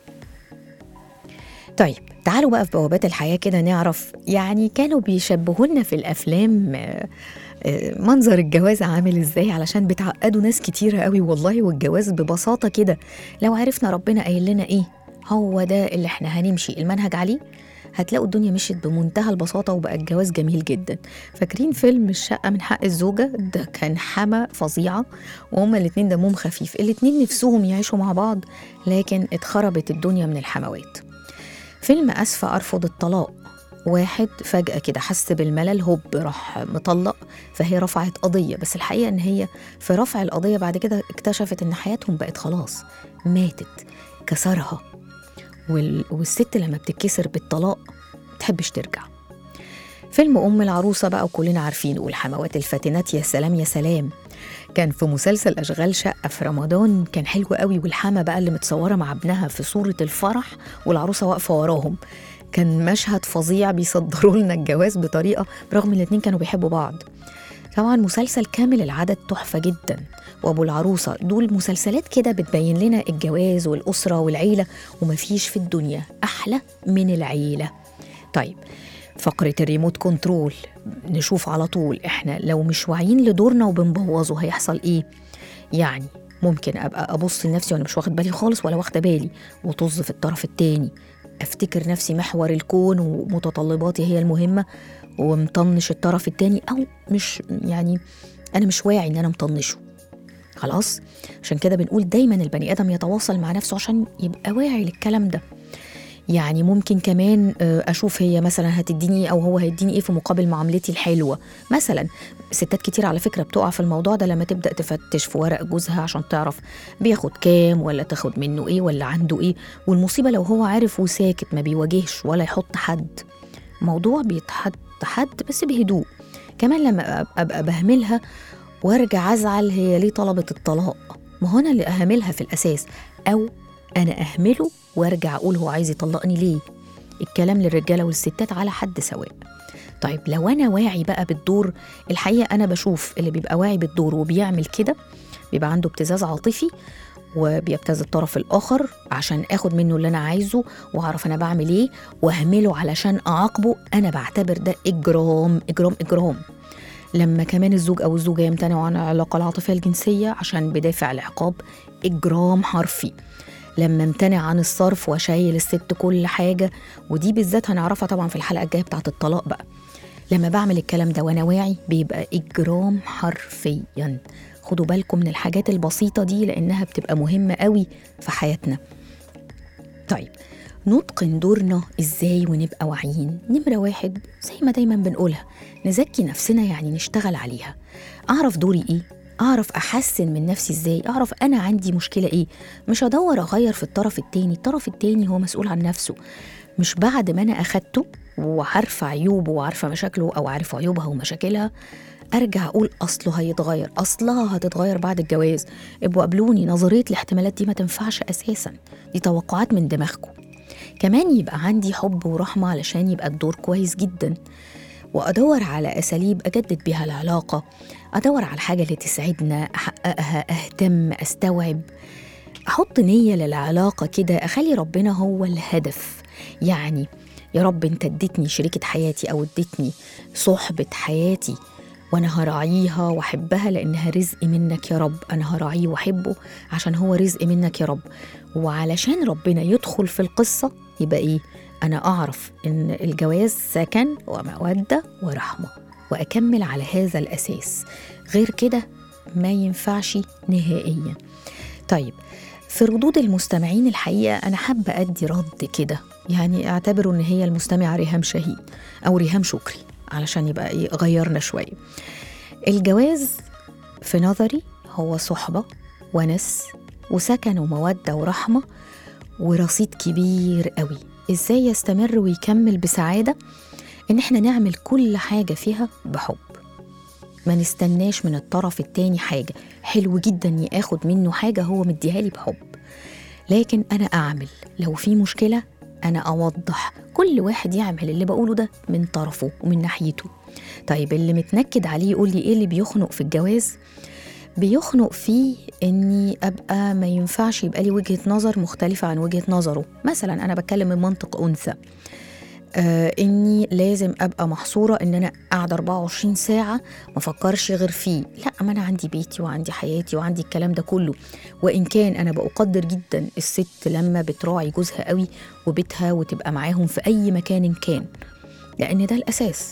طيب تعالوا بقى في بوابات الحياة كده نعرف يعني كانوا بيشبهوا لنا في الأفلام آه، آه، منظر الجواز عامل ازاي علشان بتعقدوا ناس كتيرة قوي والله والجواز ببساطة كده لو عرفنا ربنا قايل لنا ايه هو ده اللي احنا هنمشي المنهج عليه هتلاقوا الدنيا مشيت بمنتهى البساطة وبقى الجواز جميل جدا فاكرين فيلم الشقة من حق الزوجة ده كان حما فظيعة وهما الاتنين دمهم خفيف الاتنين نفسهم يعيشوا مع بعض لكن اتخربت الدنيا من الحموات فيلم أسفة أرفض الطلاق واحد فجأة كده حس بالملل هوب راح مطلق فهي رفعت قضية بس الحقيقة إن هي في رفع القضية بعد كده اكتشفت إن حياتهم بقت خلاص ماتت كسرها وال... والست لما بتتكسر بالطلاق متحبش ترجع فيلم أم العروسة بقى وكلنا عارفينه والحموات الفاتنات يا سلام يا سلام كان في مسلسل أشغال شقة في رمضان كان حلو قوي والحما بقى اللي متصورة مع ابنها في صورة الفرح والعروسة واقفة وراهم كان مشهد فظيع بيصدروا لنا الجواز بطريقة برغم ان الاتنين كانوا بيحبوا بعض طبعا مسلسل كامل العدد تحفة جدا وابو العروسة دول مسلسلات كده بتبين لنا الجواز والأسرة والعيلة ومفيش في الدنيا أحلى من العيلة طيب فقرة الريموت كنترول نشوف على طول احنا لو مش واعيين لدورنا وبنبوظه هيحصل ايه يعني ممكن ابقى ابص لنفسي وانا مش واخد بالي خالص ولا واخده بالي وطز في الطرف التاني افتكر نفسي محور الكون ومتطلباتي هي المهمه ومطنش الطرف التاني او مش يعني انا مش واعي ان انا مطنشه خلاص عشان كده بنقول دايما البني ادم يتواصل مع نفسه عشان يبقى واعي للكلام ده يعني ممكن كمان آه، اشوف هي مثلا هتديني إيه او هو هيديني ايه في مقابل معاملتي الحلوه مثلا ستات كتير على فكره بتقع في الموضوع ده لما تبدا تفتش في ورق جوزها عشان تعرف بياخد كام ولا تاخد منه ايه ولا عنده ايه والمصيبه لو هو عارف وساكت ما بيواجهش ولا يحط حد موضوع بيتحط حد بس بهدوء كمان لما أبقى- ابقى بهملها وارجع ازعل هي ليه طلبت الطلاق ما هو انا اللي اهملها في الاساس او انا اهمله وارجع اقول هو عايز يطلقني ليه الكلام للرجاله والستات على حد سواء طيب لو انا واعي بقى بالدور الحقيقه انا بشوف اللي بيبقى واعي بالدور وبيعمل كده بيبقى عنده ابتزاز عاطفي وبيبتز الطرف الاخر عشان اخد منه اللي انا عايزه واعرف انا بعمل ايه واهمله علشان اعاقبه انا بعتبر ده اجرام اجرام اجرام لما كمان الزوج او الزوجه يمتنعوا عن العلاقه العاطفيه الجنسيه عشان بدافع العقاب اجرام حرفي لما امتنع عن الصرف وشايل الست كل حاجه ودي بالذات هنعرفها طبعا في الحلقه الجايه بتاعه الطلاق بقى لما بعمل الكلام ده وانا واعي بيبقى اجرام حرفيا خدوا بالكم من الحاجات البسيطه دي لانها بتبقى مهمه قوي في حياتنا طيب نتقن دورنا ازاي ونبقى واعيين نمرة واحد زي ما دايما بنقولها نزكي نفسنا يعني نشتغل عليها اعرف دوري ايه اعرف احسن من نفسي ازاي اعرف انا عندي مشكلة ايه مش ادور اغير في الطرف التاني الطرف التاني هو مسؤول عن نفسه مش بعد ما انا اخدته وعارفة عيوبه وعارفة مشاكله او عارفة عيوبها ومشاكلها ارجع اقول اصله هيتغير اصلها هتتغير بعد الجواز ابقوا قابلوني نظريه الاحتمالات دي ما تنفعش اساسا دي توقعات من دماغكم كمان يبقى عندي حب ورحمه علشان يبقى الدور كويس جدا وادور على اساليب اجدد بيها العلاقه ادور على الحاجه اللي تسعدنا احققها اهتم استوعب احط نيه للعلاقه كده اخلي ربنا هو الهدف يعني يا رب انت اديتني شريكه حياتي او اديتني صحبه حياتي وانا هراعيها واحبها لانها رزق منك يا رب انا هراعيه واحبه عشان هو رزق منك يا رب وعلشان ربنا يدخل في القصه يبقى ايه انا اعرف ان الجواز سكن وموده ورحمه واكمل على هذا الاساس غير كده ما ينفعش نهائيا طيب في ردود المستمعين الحقيقه انا حابه ادي رد كده يعني اعتبروا ان هي المستمعه ريهام شاهين او ريهام شكري علشان يبقى ايه غيرنا شويه الجواز في نظري هو صحبه ونس وسكن وموده ورحمه ورصيد كبير قوي ازاي يستمر ويكمل بسعاده ان احنا نعمل كل حاجه فيها بحب ما نستناش من الطرف التاني حاجه حلو جدا ياخد منه حاجه هو مديها لي بحب لكن انا اعمل لو في مشكله انا اوضح كل واحد يعمل اللي بقوله ده من طرفه ومن ناحيته طيب اللي متنكد عليه يقول لي ايه اللي بيخنق في الجواز بيخنق فيه اني ابقى ما ينفعش يبقى لي وجهه نظر مختلفه عن وجهه نظره مثلا انا بتكلم من منطق انثى آه اني لازم ابقى محصوره ان انا قاعده 24 ساعه ما افكرش غير فيه لا ما انا عندي بيتي وعندي حياتي وعندي الكلام ده كله وان كان انا بقدر جدا الست لما بتراعي جوزها قوي وبيتها وتبقى معاهم في اي مكان كان لان ده الاساس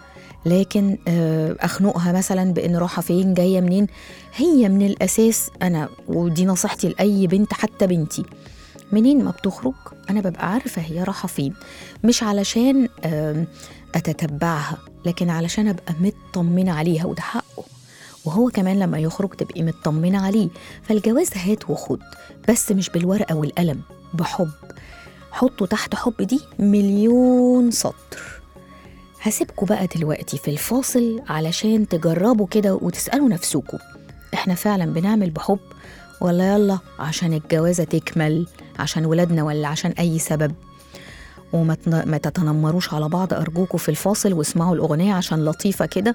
لكن آه، اخنقها مثلا بان رايحه فين جايه منين هي من الاساس انا ودي نصيحتي لاي بنت حتى بنتي منين ما بتخرج انا ببقى عارفه هي رايحه فين مش علشان آم، اتتبعها لكن علشان ابقى مطمنه عليها وده حقه وهو كمان لما يخرج تبقي مطمنه عليه فالجواز هات وخد بس مش بالورقه والقلم بحب حطوا تحت حب دي مليون سطر هسيبكوا بقى دلوقتي في الفاصل علشان تجربوا كده وتسألوا نفسكوا احنا فعلا بنعمل بحب ولا يلا عشان الجوازة تكمل عشان ولادنا ولا عشان أي سبب وما تن- ما تتنمروش على بعض أرجوكوا في الفاصل واسمعوا الأغنية عشان لطيفة كده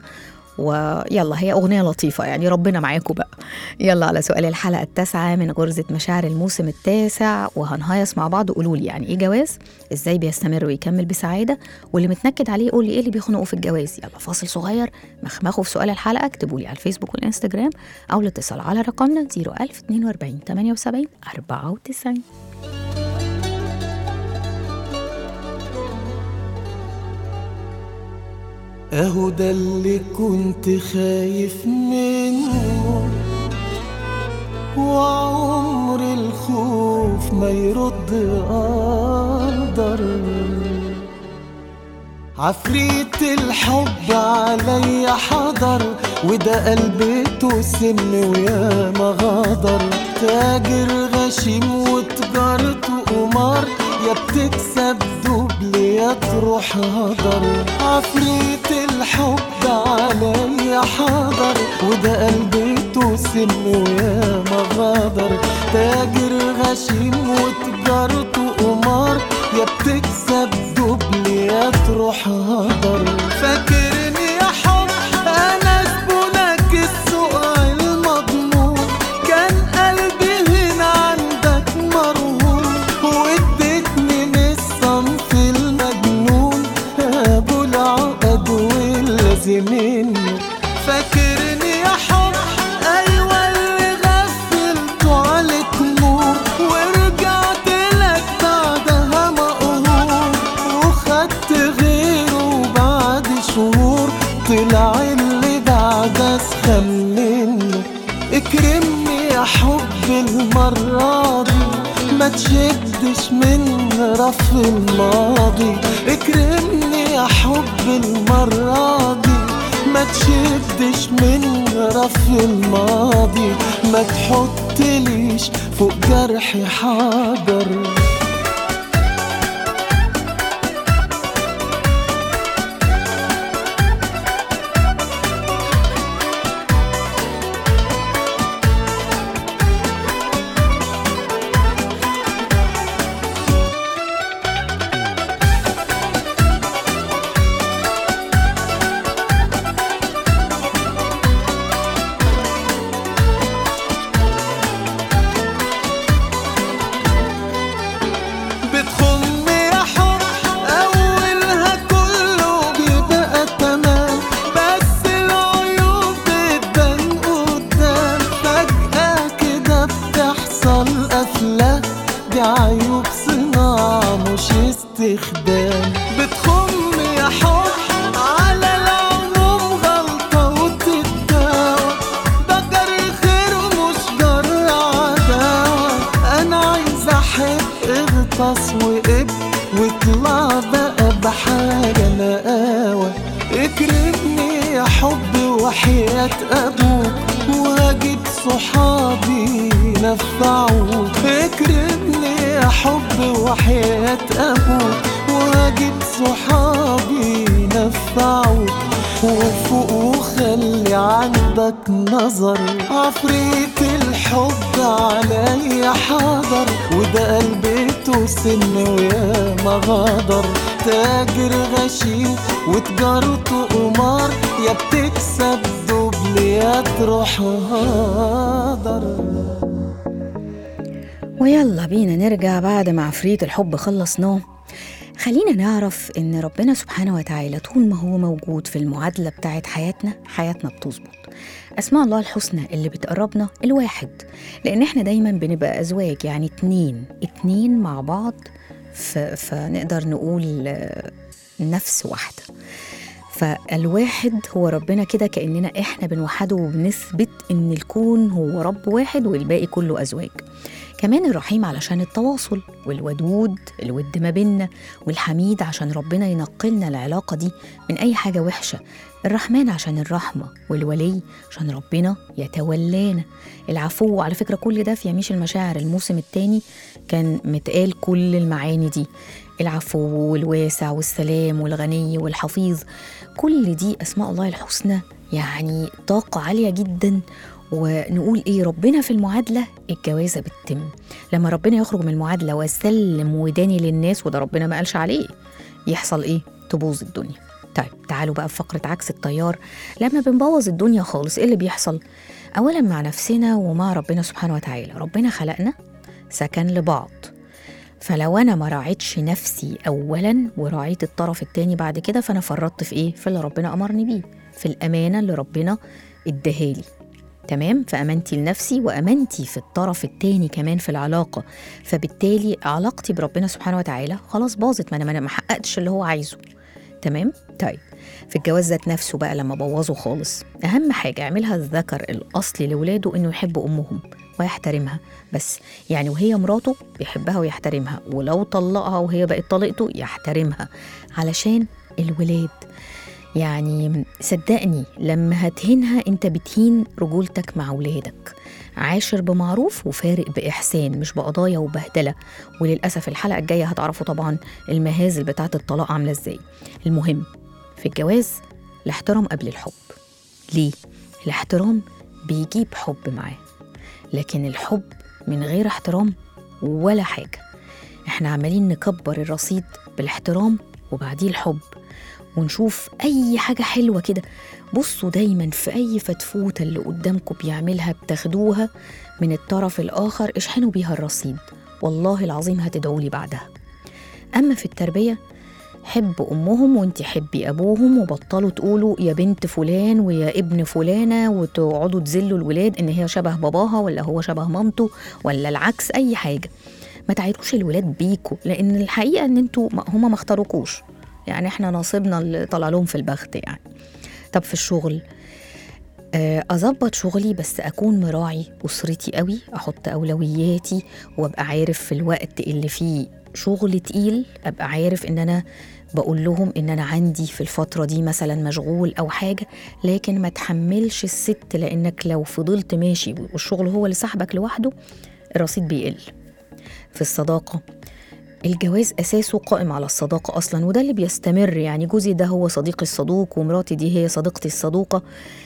ويلا هي أغنية لطيفة يعني ربنا معاكم بقى يلا على سؤال الحلقة التاسعة من غرزة مشاعر الموسم التاسع وهنهيص مع بعض قولوا لي يعني إيه جواز إزاي بيستمر ويكمل بسعادة واللي متنكد عليه يقول لي إيه اللي بيخنقه في الجواز يلا فاصل صغير مخمخوا في سؤال الحلقة اكتبوا لي على الفيسبوك والإنستجرام أو الاتصال على رقمنا 01042 78 94 اهو ده اللي كنت خايف منه وعمر الخوف ما يرد قدر عفريت الحب عليا حضر وده قلبته سن ويا ما غدر تاجر غشيم وتجارته قمار يا بتكسب دبل يا تروح هدر عفريت الحب عليا حضر وده قلبته سن ويا ما غدر تاجر غشيم وتجارته قمار يا بتكسب دبل يا تروح هدر فاكرني يا حب انا زبونك السوق المضمون كان قلبي هنا عندك مرهون واديتني من الصنف المجنون ابو العقد واللازمين فاكرني يا حب ايوه اللي غفلته عليك نور ورجعت لك بعدها مقهور وخدت غيره بعد شهور طلع اللي بعد اسخن منه اكرمني يا حب المرة دي ما تشدش من رف الماضي اكرمني يا حب المرة دي ما تشدش من رف الماضي ما تحطليش فوق جرحي حجر بتخم يا حب أولها كله بيبقى تمام بس العيوب بتبان قدام فجأة كده بتحصل قفلة دي عيوب صناعة مش استخدام بتخم يا حب على العموم غلطة وتتداوى ده جري خير ومش جرى عداوة أنا عايز أحب اغطس وقب واطلع بقى بحاجة نقاوة اكرمني يا حب وحياة أبوك وهجيب صحابي نفعوك اكرمني يا حب وحياة أبوك وهجيب صحابي نفعوك وفوق وخلي عندك نظر عفريت الحب عليا حاضر وده قلبته سن ويا ما غدر تاجر غشيم وتجارته قمار يا بتكسب دبل يا تروح هدر ويلا بينا نرجع بعد ما عفريت الحب خلصناه خلينا نعرف ان ربنا سبحانه وتعالى طول ما هو موجود في المعادله بتاعت حياتنا حياتنا بتظبط اسماء الله الحسنى اللي بتقربنا الواحد لان احنا دايما بنبقى ازواج يعني اتنين اتنين مع بعض ف... فنقدر نقول آه، نفس واحده فالواحد هو ربنا كده كاننا احنا بنوحده وبنثبت ان الكون هو رب واحد والباقي كله ازواج كمان الرحيم علشان التواصل والودود الود ما بيننا والحميد عشان ربنا ينقلنا العلاقة دي من أي حاجة وحشة الرحمن عشان الرحمة والولي عشان ربنا يتولانا العفو على فكرة كل ده في يميش المشاعر الموسم الثاني كان متقال كل المعاني دي العفو والواسع والسلام والغني والحفيظ كل دي أسماء الله الحسنى يعني طاقة عالية جدا ونقول ايه ربنا في المعادله الجوازه بتتم لما ربنا يخرج من المعادله واسلم وداني للناس وده ربنا ما قالش عليه يحصل ايه تبوظ الدنيا طيب تعالوا بقى في فقره عكس التيار لما بنبوظ الدنيا خالص ايه اللي بيحصل اولا مع نفسنا ومع ربنا سبحانه وتعالى ربنا خلقنا سكن لبعض فلو انا ما راعيتش نفسي اولا وراعيت الطرف التاني بعد كده فانا فرطت في ايه في اللي ربنا امرني بيه في الامانه اللي ربنا اداهالي تمام فامانتي لنفسي وامانتي في الطرف التاني كمان في العلاقه فبالتالي علاقتي بربنا سبحانه وتعالى خلاص باظت ما انا ما أنا ما حققتش اللي هو عايزه تمام طيب في الجواز ذات نفسه بقى لما بوظه خالص أهم حاجة يعملها الذكر الأصلي لولاده إنه يحب أمهم ويحترمها بس يعني وهي مراته بيحبها ويحترمها ولو طلقها وهي بقت طليقته يحترمها علشان الولاد يعني صدقني لما هتهينها انت بتهين رجولتك مع ولادك عاشر بمعروف وفارق بإحسان مش بقضايا وبهدلة وللأسف الحلقة الجاية هتعرفوا طبعا المهازل بتاعة الطلاق عاملة ازاي المهم في الجواز الاحترام قبل الحب ليه؟ الاحترام بيجيب حب معاه لكن الحب من غير احترام ولا حاجة احنا عمالين نكبر الرصيد بالاحترام وبعديه الحب ونشوف أي حاجة حلوة كده بصوا دايما في أي فتفوتة اللي قدامكم بيعملها بتاخدوها من الطرف الآخر اشحنوا بيها الرصيد والله العظيم هتدعوا لي بعدها أما في التربية حبوا أمهم وانت حبي أبوهم وبطلوا تقولوا يا بنت فلان ويا ابن فلانة وتقعدوا تذلوا الولاد إن هي شبه باباها ولا هو شبه مامته ولا العكس أي حاجة ما تعيروش الولاد بيكوا لأن الحقيقة إن انتوا ما- هما ما اختاروكوش يعني احنا نصيبنا اللي طلع لهم في البخت يعني طب في الشغل آه، أظبط شغلي بس أكون مراعي أسرتي قوي أحط أولوياتي وأبقى عارف في الوقت اللي فيه شغل تقيل أبقى عارف إن أنا بقول لهم إن أنا عندي في الفترة دي مثلا مشغول أو حاجة لكن ما تحملش الست لأنك لو فضلت ماشي والشغل هو اللي سحبك لوحده الرصيد بيقل في الصداقة الجواز أساسه قائم على الصداقة أصلا وده اللي بيستمر يعني جوزي ده هو صديقي الصدوق ومراتي دي هي صديقتي الصدوقة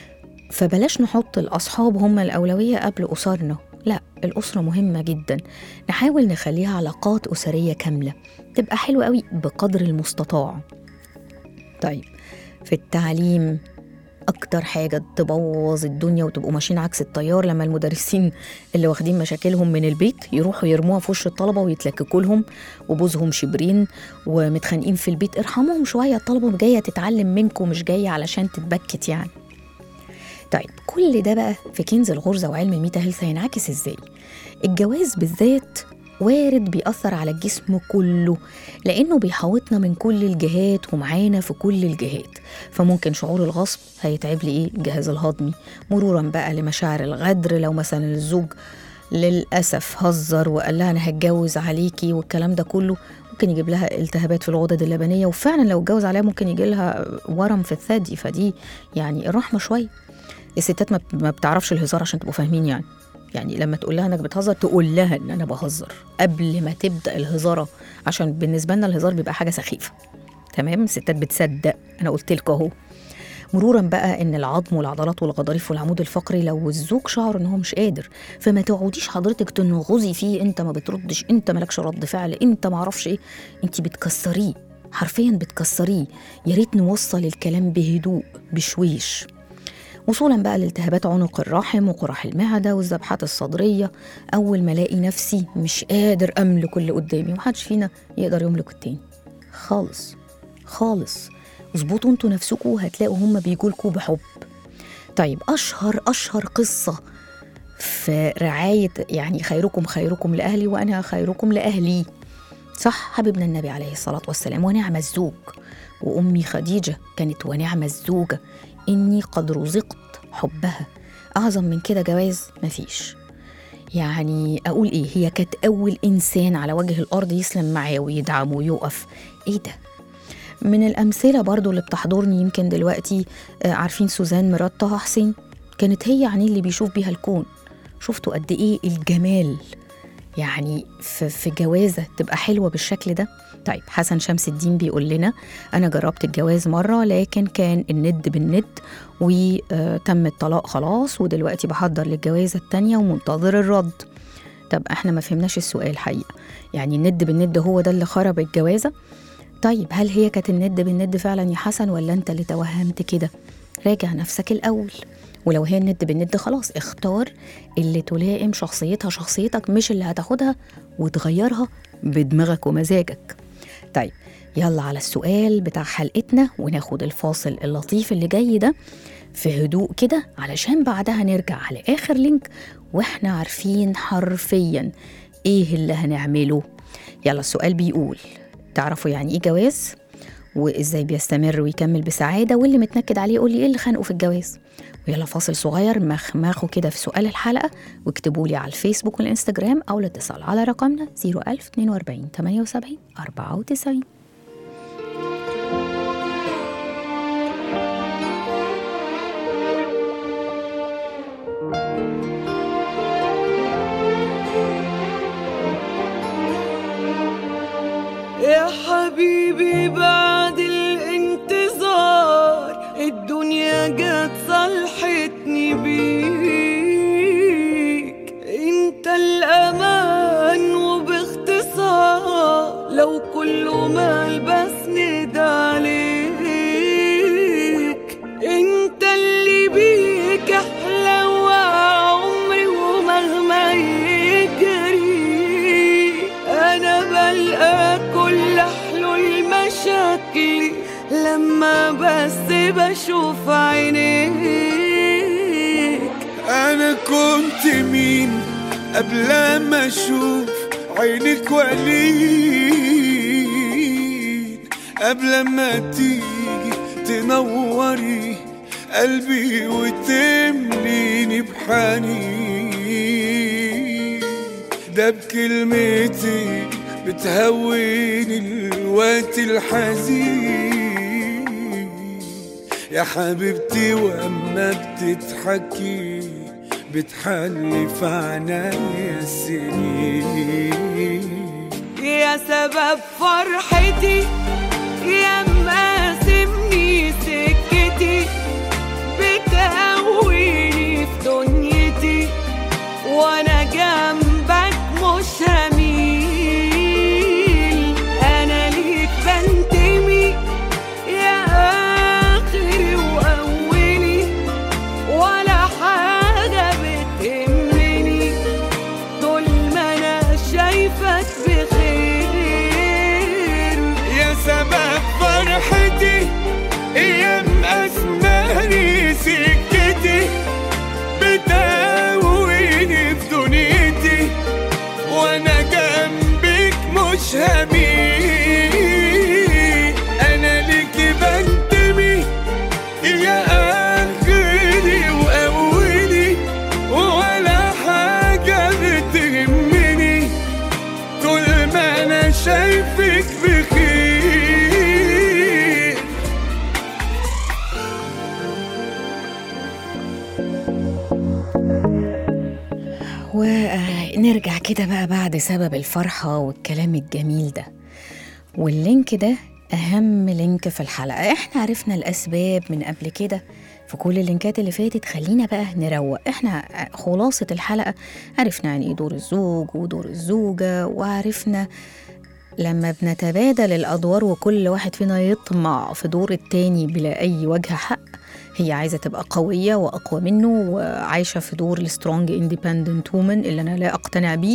فبلاش نحط الأصحاب هم الأولوية قبل أسرنا لا الأسرة مهمة جدا نحاول نخليها علاقات أسرية كاملة تبقى حلوة قوي بقدر المستطاع طيب في التعليم أكتر حاجة تبوظ الدنيا وتبقوا ماشيين عكس التيار لما المدرسين اللي واخدين مشاكلهم من البيت يروحوا يرموها في وش الطلبة ويتلككوا لهم وبوزهم شبرين ومتخانقين في البيت ارحموهم شوية الطلبة جاية تتعلم منكم مش جاية علشان تتبكت يعني طيب كل ده بقى في كنز الغرزة وعلم الميتا هيلث هينعكس ازاي؟ الجواز بالذات وارد بيأثر على الجسم كله لأنه بيحوطنا من كل الجهات ومعانا في كل الجهات فممكن شعور الغصب هيتعب لي ايه الجهاز الهضمي مرورا بقى لمشاعر الغدر لو مثلا الزوج للأسف هزر وقال لها أنا هتجوز عليكي والكلام ده كله ممكن يجيب لها التهابات في الغدد اللبنية وفعلا لو اتجوز عليها ممكن يجي لها ورم في الثدي فدي يعني الرحمة شوية الستات ما ما بتعرفش الهزار عشان تبقوا فاهمين يعني يعني لما تقول لها انك بتهزر تقول لها ان انا بهزر قبل ما تبدا الهزاره عشان بالنسبه لنا الهزار بيبقى حاجه سخيفه تمام الستات بتصدق انا قلت لك اهو مرورا بقى ان العظم والعضلات والغضاريف والعمود الفقري لو الزوج شعر ان هو مش قادر فما تقعديش حضرتك تنغزي فيه انت ما بتردش انت مالكش رد فعل انت ما اعرفش ايه انت بتكسريه حرفيا بتكسريه يا ريت نوصل الكلام بهدوء بشويش وصولا بقى لالتهابات عنق الرحم وقرح المعدة والذبحات الصدرية أول ما ألاقي نفسي مش قادر أملك اللي قدامي ومحدش فينا يقدر يملك التاني خالص خالص اظبطوا انتوا نفسكم هتلاقوا هما بيجولكوا بحب طيب أشهر أشهر قصة في رعاية يعني خيركم خيركم لأهلي وأنا خيركم لأهلي صح حبيبنا النبي عليه الصلاة والسلام ونعم الزوج وأمي خديجة كانت ونعم الزوجة إني قد رزقت حبها أعظم من كده جواز مفيش يعني أقول إيه هي كانت أول إنسان على وجه الأرض يسلم معاه ويدعم ويقف إيه ده من الأمثلة برضو اللي بتحضرني يمكن دلوقتي آه، عارفين سوزان مرات طه حسين كانت هي يعني اللي بيشوف بيها الكون شفتوا قد إيه الجمال يعني في, في جوازة تبقى حلوة بالشكل ده طيب حسن شمس الدين بيقول لنا أنا جربت الجواز مرة لكن كان الند بالند وتم الطلاق خلاص ودلوقتي بحضر للجوازة التانية ومنتظر الرد طب احنا ما فهمناش السؤال حقيقة يعني الند بالند هو ده اللي خرب الجوازة طيب هل هي كانت الند بالند فعلا يا حسن ولا انت اللي توهمت كده راجع نفسك الأول ولو هي الند بالند خلاص اختار اللي تلائم شخصيتها شخصيتك مش اللي هتاخدها وتغيرها بدماغك ومزاجك طيب يلا على السؤال بتاع حلقتنا وناخد الفاصل اللطيف اللي جاي ده في هدوء كده علشان بعدها نرجع على آخر لينك واحنا عارفين حرفيا ايه اللي هنعمله يلا السؤال بيقول تعرفوا يعني ايه جواز وازاي بيستمر ويكمل بسعاده واللي متنكد عليه يقول لي ايه اللي خانقه في الجواز ويلا فاصل صغير مخمخوا كده في سؤال الحلقه واكتبوا لي على الفيسبوك والانستجرام او الاتصال على رقمنا 01042 78 94 يا حبيبي بعد الانتظار الدنيا جت صلحتني بيك انت الامان وباختصار لو كله مال بسند عليك انت اللي بيك احلى وعمري ومهما يجري انا بلقى كل حلول مشاكلي لما بس بشوف عينيك انا كنت مين قبل ما اشوف عينك ولين قبل ما تيجي تنوري قلبي وتمليني بحنين ده بكلمتي بتهون الوقت الحزين يا حبيبتي واما بتضحكي بتحلي في عنايا السنين يا سبب فرحتي يا مقاسمني سكتي بتقويني في دنيتي وانا جنبك مش هميل انا ليك بنتمي يا اخري واولي ولا حاجه بتهمني طول ما انا شايفك بخير يا سبب فرحتي ايام اسماني سكتي بتقويني في دنيتي وانا جنبك مش هميل انا ليكي بنتمي يا اخري واولي ولا حاجه بتهمني طول ما انا شايفك بخير ونرجع كده بقى بعد سبب الفرحة والكلام الجميل ده واللينك ده أهم لينك في الحلقة احنا عرفنا الأسباب من قبل كده في كل اللينكات اللي فاتت خلينا بقى نروق احنا خلاصة الحلقة عرفنا يعني ايه دور الزوج ودور الزوجة وعرفنا لما بنتبادل الأدوار وكل واحد فينا يطمع في دور التاني بلا أي وجه حق هي عايزة تبقى قوية وأقوى منه وعايشة في دور السترونج اندبندنت وومن اللي أنا لا أقتنع بيه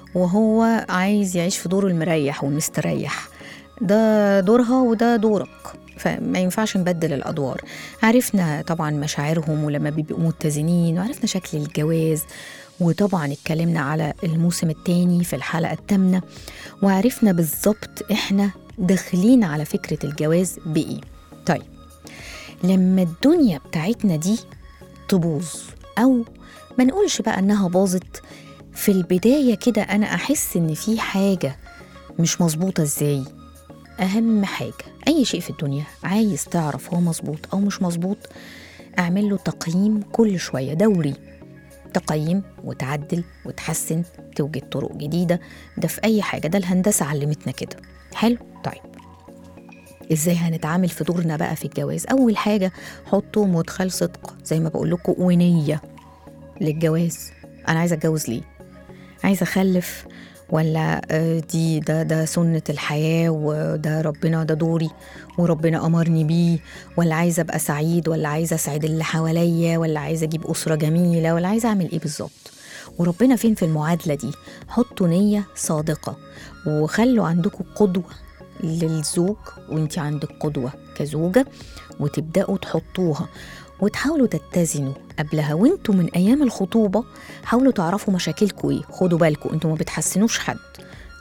وهو عايز يعيش في دور المريح والمستريح ده دورها وده دورك فما ينفعش نبدل الأدوار عرفنا طبعا مشاعرهم ولما بيبقوا متزنين وعرفنا شكل الجواز وطبعا اتكلمنا على الموسم الثاني في الحلقة الثامنة وعرفنا بالظبط احنا داخلين على فكرة الجواز بإيه طيب لما الدنيا بتاعتنا دي تبوظ أو ما نقولش بقى إنها باظت في البداية كده أنا أحس إن في حاجة مش مظبوطة إزاي أهم حاجة أي شيء في الدنيا عايز تعرف هو مظبوط أو مش مظبوط أعمل له تقييم كل شوية دوري تقيم وتعدل وتحسن توجد طرق جديدة ده في أي حاجة ده الهندسة علمتنا كده حلو طيب ازاي هنتعامل في دورنا بقى في الجواز اول حاجه حطوا مدخل صدق زي ما بقول لكم ونيه للجواز انا عايزه اتجوز ليه عايزه اخلف ولا آه، دي ده ده سنة الحياة وده ربنا ده دوري وربنا أمرني بيه ولا عايزة أبقى سعيد ولا عايزة أسعد اللي حواليا ولا عايزة أجيب أسرة جميلة ولا عايزة أعمل إيه بالظبط وربنا فين في المعادلة دي حطوا نية صادقة وخلوا عندكم قدوة للزوج وانت عندك قدوة كزوجة وتبدأوا تحطوها وتحاولوا تتزنوا قبلها وانتوا من ايام الخطوبه حاولوا تعرفوا مشاكلكم ايه خدوا بالكم انتوا ما بتحسنوش حد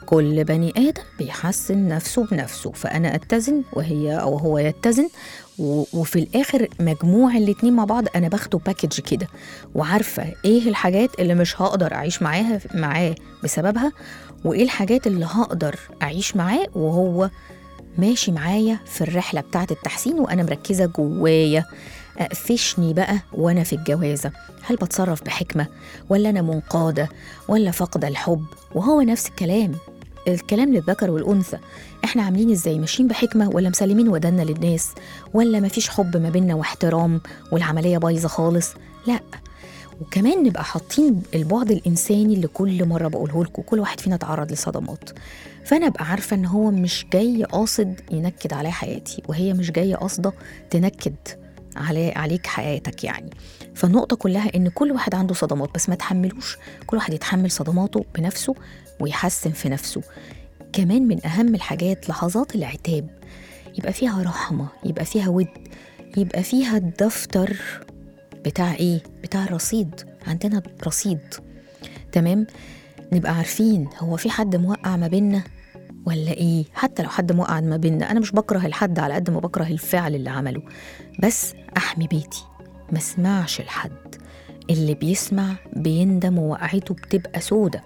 كل بني آدم بيحسن نفسه بنفسه فأنا أتزن وهي أو هو يتزن و- وفي الآخر مجموع الاتنين مع بعض أنا باخده باكج كده وعارفة إيه الحاجات اللي مش هقدر أعيش معاها معاه بسببها وإيه الحاجات اللي هقدر أعيش معاه وهو ماشي معايا في الرحلة بتاعة التحسين وأنا مركزة جوايا أقفشني بقى وأنا في الجوازة هل بتصرف بحكمة ولا أنا منقادة ولا فاقدة الحب وهو نفس الكلام الكلام للذكر والأنثى احنا عاملين ازاي ماشيين بحكمة ولا مسلمين ودنا للناس ولا مفيش حب ما بيننا واحترام والعملية بايظة خالص لا وكمان نبقى حاطين البعد الإنساني اللي كل مرة بقوله لكم كل واحد فينا اتعرض لصدمات فأنا أبقى عارفة إن هو مش جاي قاصد ينكد عليا حياتي وهي مش جاية قاصدة تنكد علي عليك حياتك يعني فالنقطة كلها إن كل واحد عنده صدمات بس ما تحملوش كل واحد يتحمل صدماته بنفسه ويحسن في نفسه كمان من أهم الحاجات لحظات العتاب يبقى فيها رحمة يبقى فيها ود يبقى فيها الدفتر بتاع ايه بتاع الرصيد عندنا رصيد تمام نبقى عارفين هو في حد موقع ما بيننا ولا ايه حتى لو حد موقع ما بيننا انا مش بكره الحد على قد ما بكره الفعل اللي عمله بس احمي بيتي ما اسمعش لحد اللي بيسمع بيندم ووقعته بتبقى سودة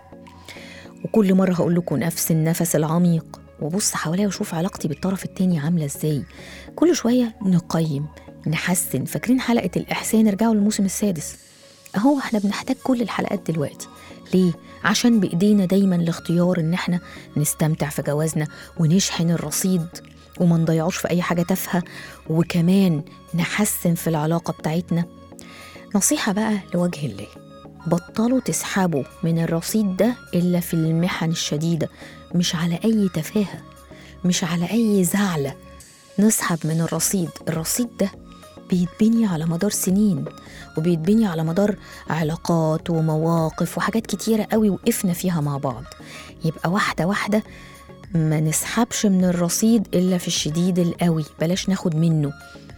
وكل مرة هقول لكم نفس النفس العميق وبص حواليا وشوف علاقتي بالطرف التاني عاملة ازاي كل شوية نقيم نحسن فاكرين حلقة الإحسان ارجعوا للموسم السادس أهو احنا بنحتاج كل الحلقات دلوقتي ليه؟ عشان بإيدينا دايما الاختيار إن احنا نستمتع في جوازنا ونشحن الرصيد وما نضيعوش في أي حاجة تافهة وكمان نحسن في العلاقة بتاعتنا نصيحة بقى لوجه الله بطلوا تسحبوا من الرصيد ده إلا في المحن الشديدة مش على أي تفاهة مش على أي زعلة نسحب من الرصيد الرصيد ده بيتبني على مدار سنين وبيتبني على مدار علاقات ومواقف وحاجات كتيرة قوي وقفنا فيها مع بعض يبقى واحدة واحدة ما نسحبش من الرصيد إلا في الشديد القوي بلاش ناخد منه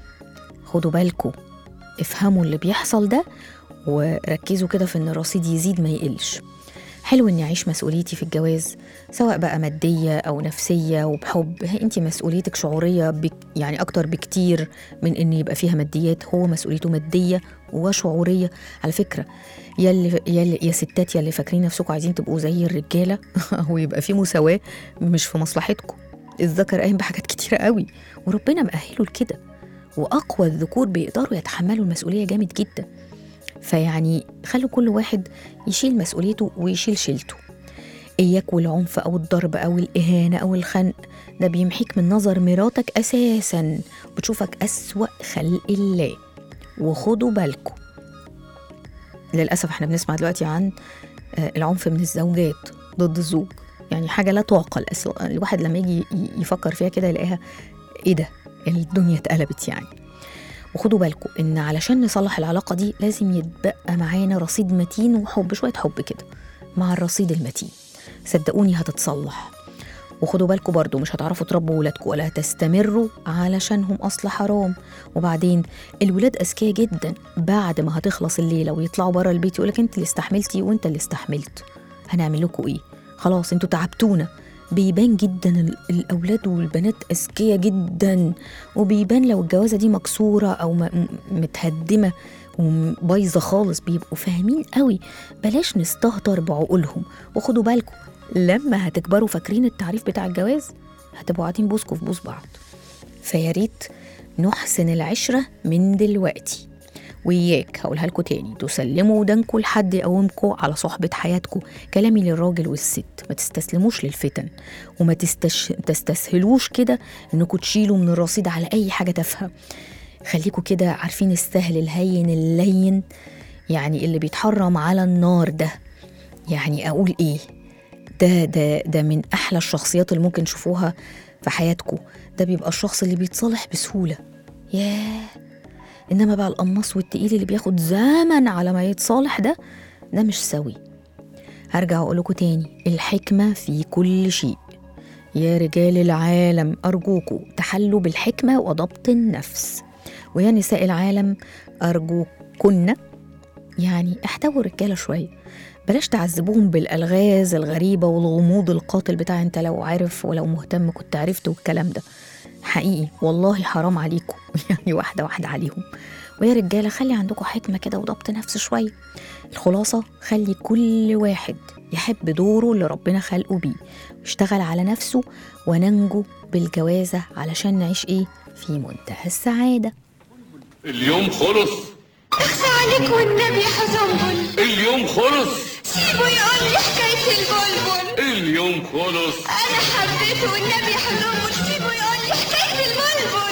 خدوا بالكم افهموا اللي بيحصل ده وركزوا كده في ان الرصيد يزيد ما يقلش حلو اني اعيش مسؤوليتي في الجواز سواء بقى ماديه او نفسيه وبحب انت مسؤوليتك شعوريه بك يعني اكتر بكتير من ان يبقى فيها ماديات هو مسؤوليته ماديه وشعوريه على فكره يلي يلي يا ستات يلي فاكرين نفسكم عايزين تبقوا زي الرجاله ويبقى في مساواه مش في مصلحتكم الذكر قايم بحاجات كتيره قوي وربنا مأهله لكده واقوى الذكور بيقدروا يتحملوا المسؤوليه جامد جدا فيعني خلوا كل واحد يشيل مسؤوليته ويشيل شيلته إياك والعنف أو الضرب أو الإهانة أو الخنق ده بيمحيك من نظر مراتك أساسا بتشوفك أسوأ خلق الله وخدوا بالكم للأسف احنا بنسمع دلوقتي عن آه، العنف من الزوجات ضد الزوج يعني حاجة لا تعقل أصلاً. الواحد لما يجي ي- يفكر فيها كده يلاقيها ايه ده الدنيا اتقلبت يعني وخدوا بالكم ان علشان نصلح العلاقه دي لازم يتبقى معانا رصيد متين وحب شويه حب كده مع الرصيد المتين صدقوني هتتصلح وخدوا بالكم برضو مش هتعرفوا تربوا ولادكم ولا هتستمروا علشانهم اصل حرام وبعدين الولاد اذكياء جدا بعد ما هتخلص الليله ويطلعوا بره البيت يقولك انت اللي استحملتي وانت اللي استحملت هنعمل لكم ايه خلاص انتوا تعبتونا بيبان جدا ال- الاولاد والبنات اذكياء جدا وبيبان لو الجوازه دي مكسوره او م- م- متهدمه وبايظه خالص بيبقوا فاهمين قوي بلاش نستهتر بعقولهم وخدوا بالكم لما هتكبروا فاكرين التعريف بتاع الجواز هتبقوا قاعدين بوسكوا في بوس بعض فيا ريت نحسن العشره من دلوقتي وإياك هقولها لكم تاني تسلموا ودانكم لحد يقومكم على صحبة حياتكم كلامي للراجل والست ما تستسلموش للفتن وما تستش... تستسهلوش كده انكم تشيلوا من الرصيد على اي حاجة تافهة خليكوا كده عارفين السهل الهين اللين يعني اللي بيتحرم على النار ده يعني اقول ايه ده ده ده من احلى الشخصيات اللي ممكن تشوفوها في حياتكم ده بيبقى الشخص اللي بيتصالح بسهوله ياه انما بقى القماص والتقيل اللي بياخد زمن على ما يتصالح ده ده مش سوي هرجع اقول لكم تاني الحكمه في كل شيء يا رجال العالم ارجوكوا تحلوا بالحكمه وضبط النفس ويا نساء العالم ارجوكن يعني احتووا الرجاله شويه بلاش تعذبوهم بالالغاز الغريبه والغموض القاتل بتاع انت لو عارف ولو مهتم كنت عرفت والكلام ده حقيقي والله حرام عليكم يعني واحده واحده عليهم ويا رجاله خلي عندكم حكمه كده وضبط نفس شويه الخلاصه خلي كل واحد يحب دوره اللي ربنا خلقه بيه ويشتغل على نفسه وننجو بالجوازه علشان نعيش ايه في منتهى السعاده اليوم خلص اخفى عليك والنبي يا حزنبل اليوم خلص سيبه يقول لي حكاية البلبل اليوم خلص أنا حبيته والنبي يا حزنبل سيبه يقول لي حكاية البلبل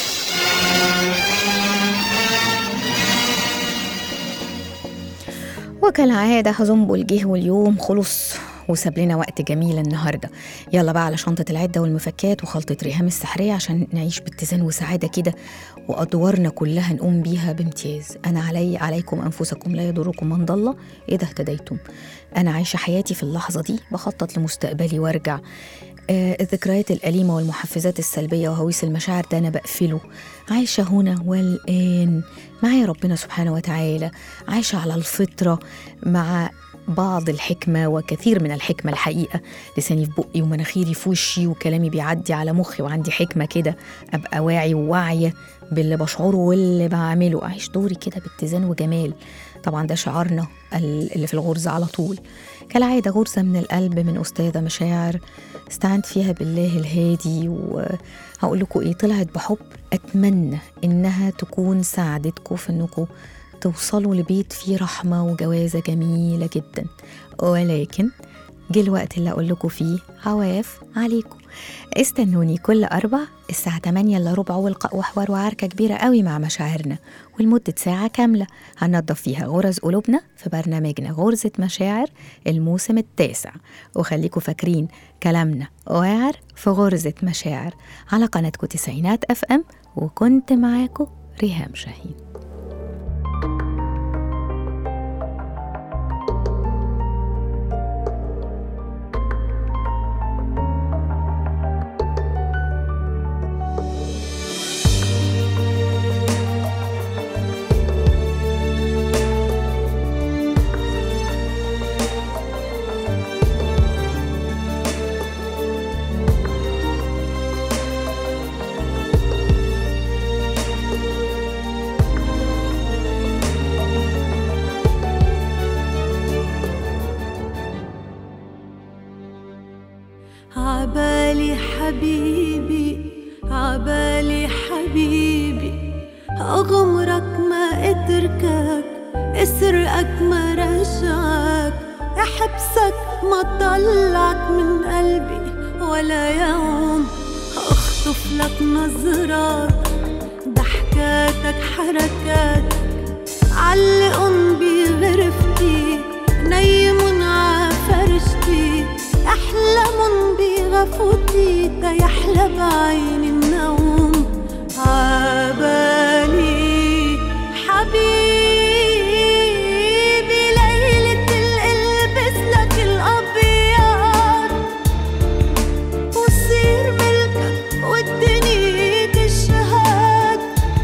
وكالعادة حزنبل جه واليوم خلص وساب لنا وقت جميل النهارده يلا بقى على شنطة العدة والمفكات وخلطة ريهام السحرية عشان نعيش باتزان وسعادة كده وأدوارنا كلها نقوم بيها بامتياز أنا علي عليكم أنفسكم لا يضركم من ضل إذا اهتديتم أنا عايشة حياتي في اللحظة دي بخطط لمستقبلي وارجع آه الذكريات الأليمة والمحفزات السلبية وهويس المشاعر ده أنا بقفله عايشة هنا والآن معايا ربنا سبحانه وتعالى عايشة على الفطرة مع بعض الحكمة وكثير من الحكمة الحقيقة لساني في بقي ومناخيري في وشي وكلامي بيعدي على مخي وعندي حكمة كده أبقى واعي وواعية باللي بشعره واللي بعمله أعيش دوري كده باتزان وجمال طبعا ده شعارنا ال- اللي في الغرزة على طول كالعادة غرزة من القلب من أستاذة مشاعر استعنت فيها بالله الهادي وهقول لكم إيه طلعت بحب أتمنى إنها تكون ساعدتكم في إنكم توصلوا لبيت فيه رحمة وجوازة جميلة جدا ولكن جه الوقت اللي أقول لكم فيه عواف عليكم استنوني كل أربع الساعة 8 إلا ربع والقاء وحوار وعركة كبيرة قوي مع مشاعرنا ولمدة ساعة كاملة هننضف فيها غرز قلوبنا في برنامجنا غرزة مشاعر الموسم التاسع وخليكم فاكرين كلامنا واعر في غرزة مشاعر على قناتكم تسعينات أف أم وكنت معاكم ريهام شاهين عبالي حبيبي عبالي حبيبي أغمرك ما أتركك أسرقك ما رجعك أحبسك ما طلعك من قلبي ولا يوم أخطف لك نظرات ضحكاتك حركاتك علقن بغرفتي نيمن عفرشتي احلمن بغفوتي تيحلى بعين النوم عبالي حبيبي ليلة القلبس لك الأبيض وصير ملكك والدنيا تشهد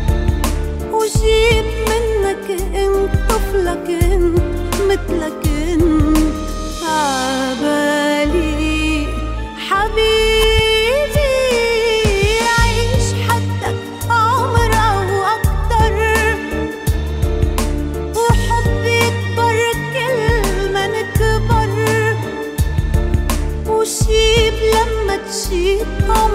وجيب منك انت طفلك انت مثلك انت عبالي حبيبي عيش حدك عمر او اكتر وحبي يكبر كل ما نكبر وشيب لما تشيب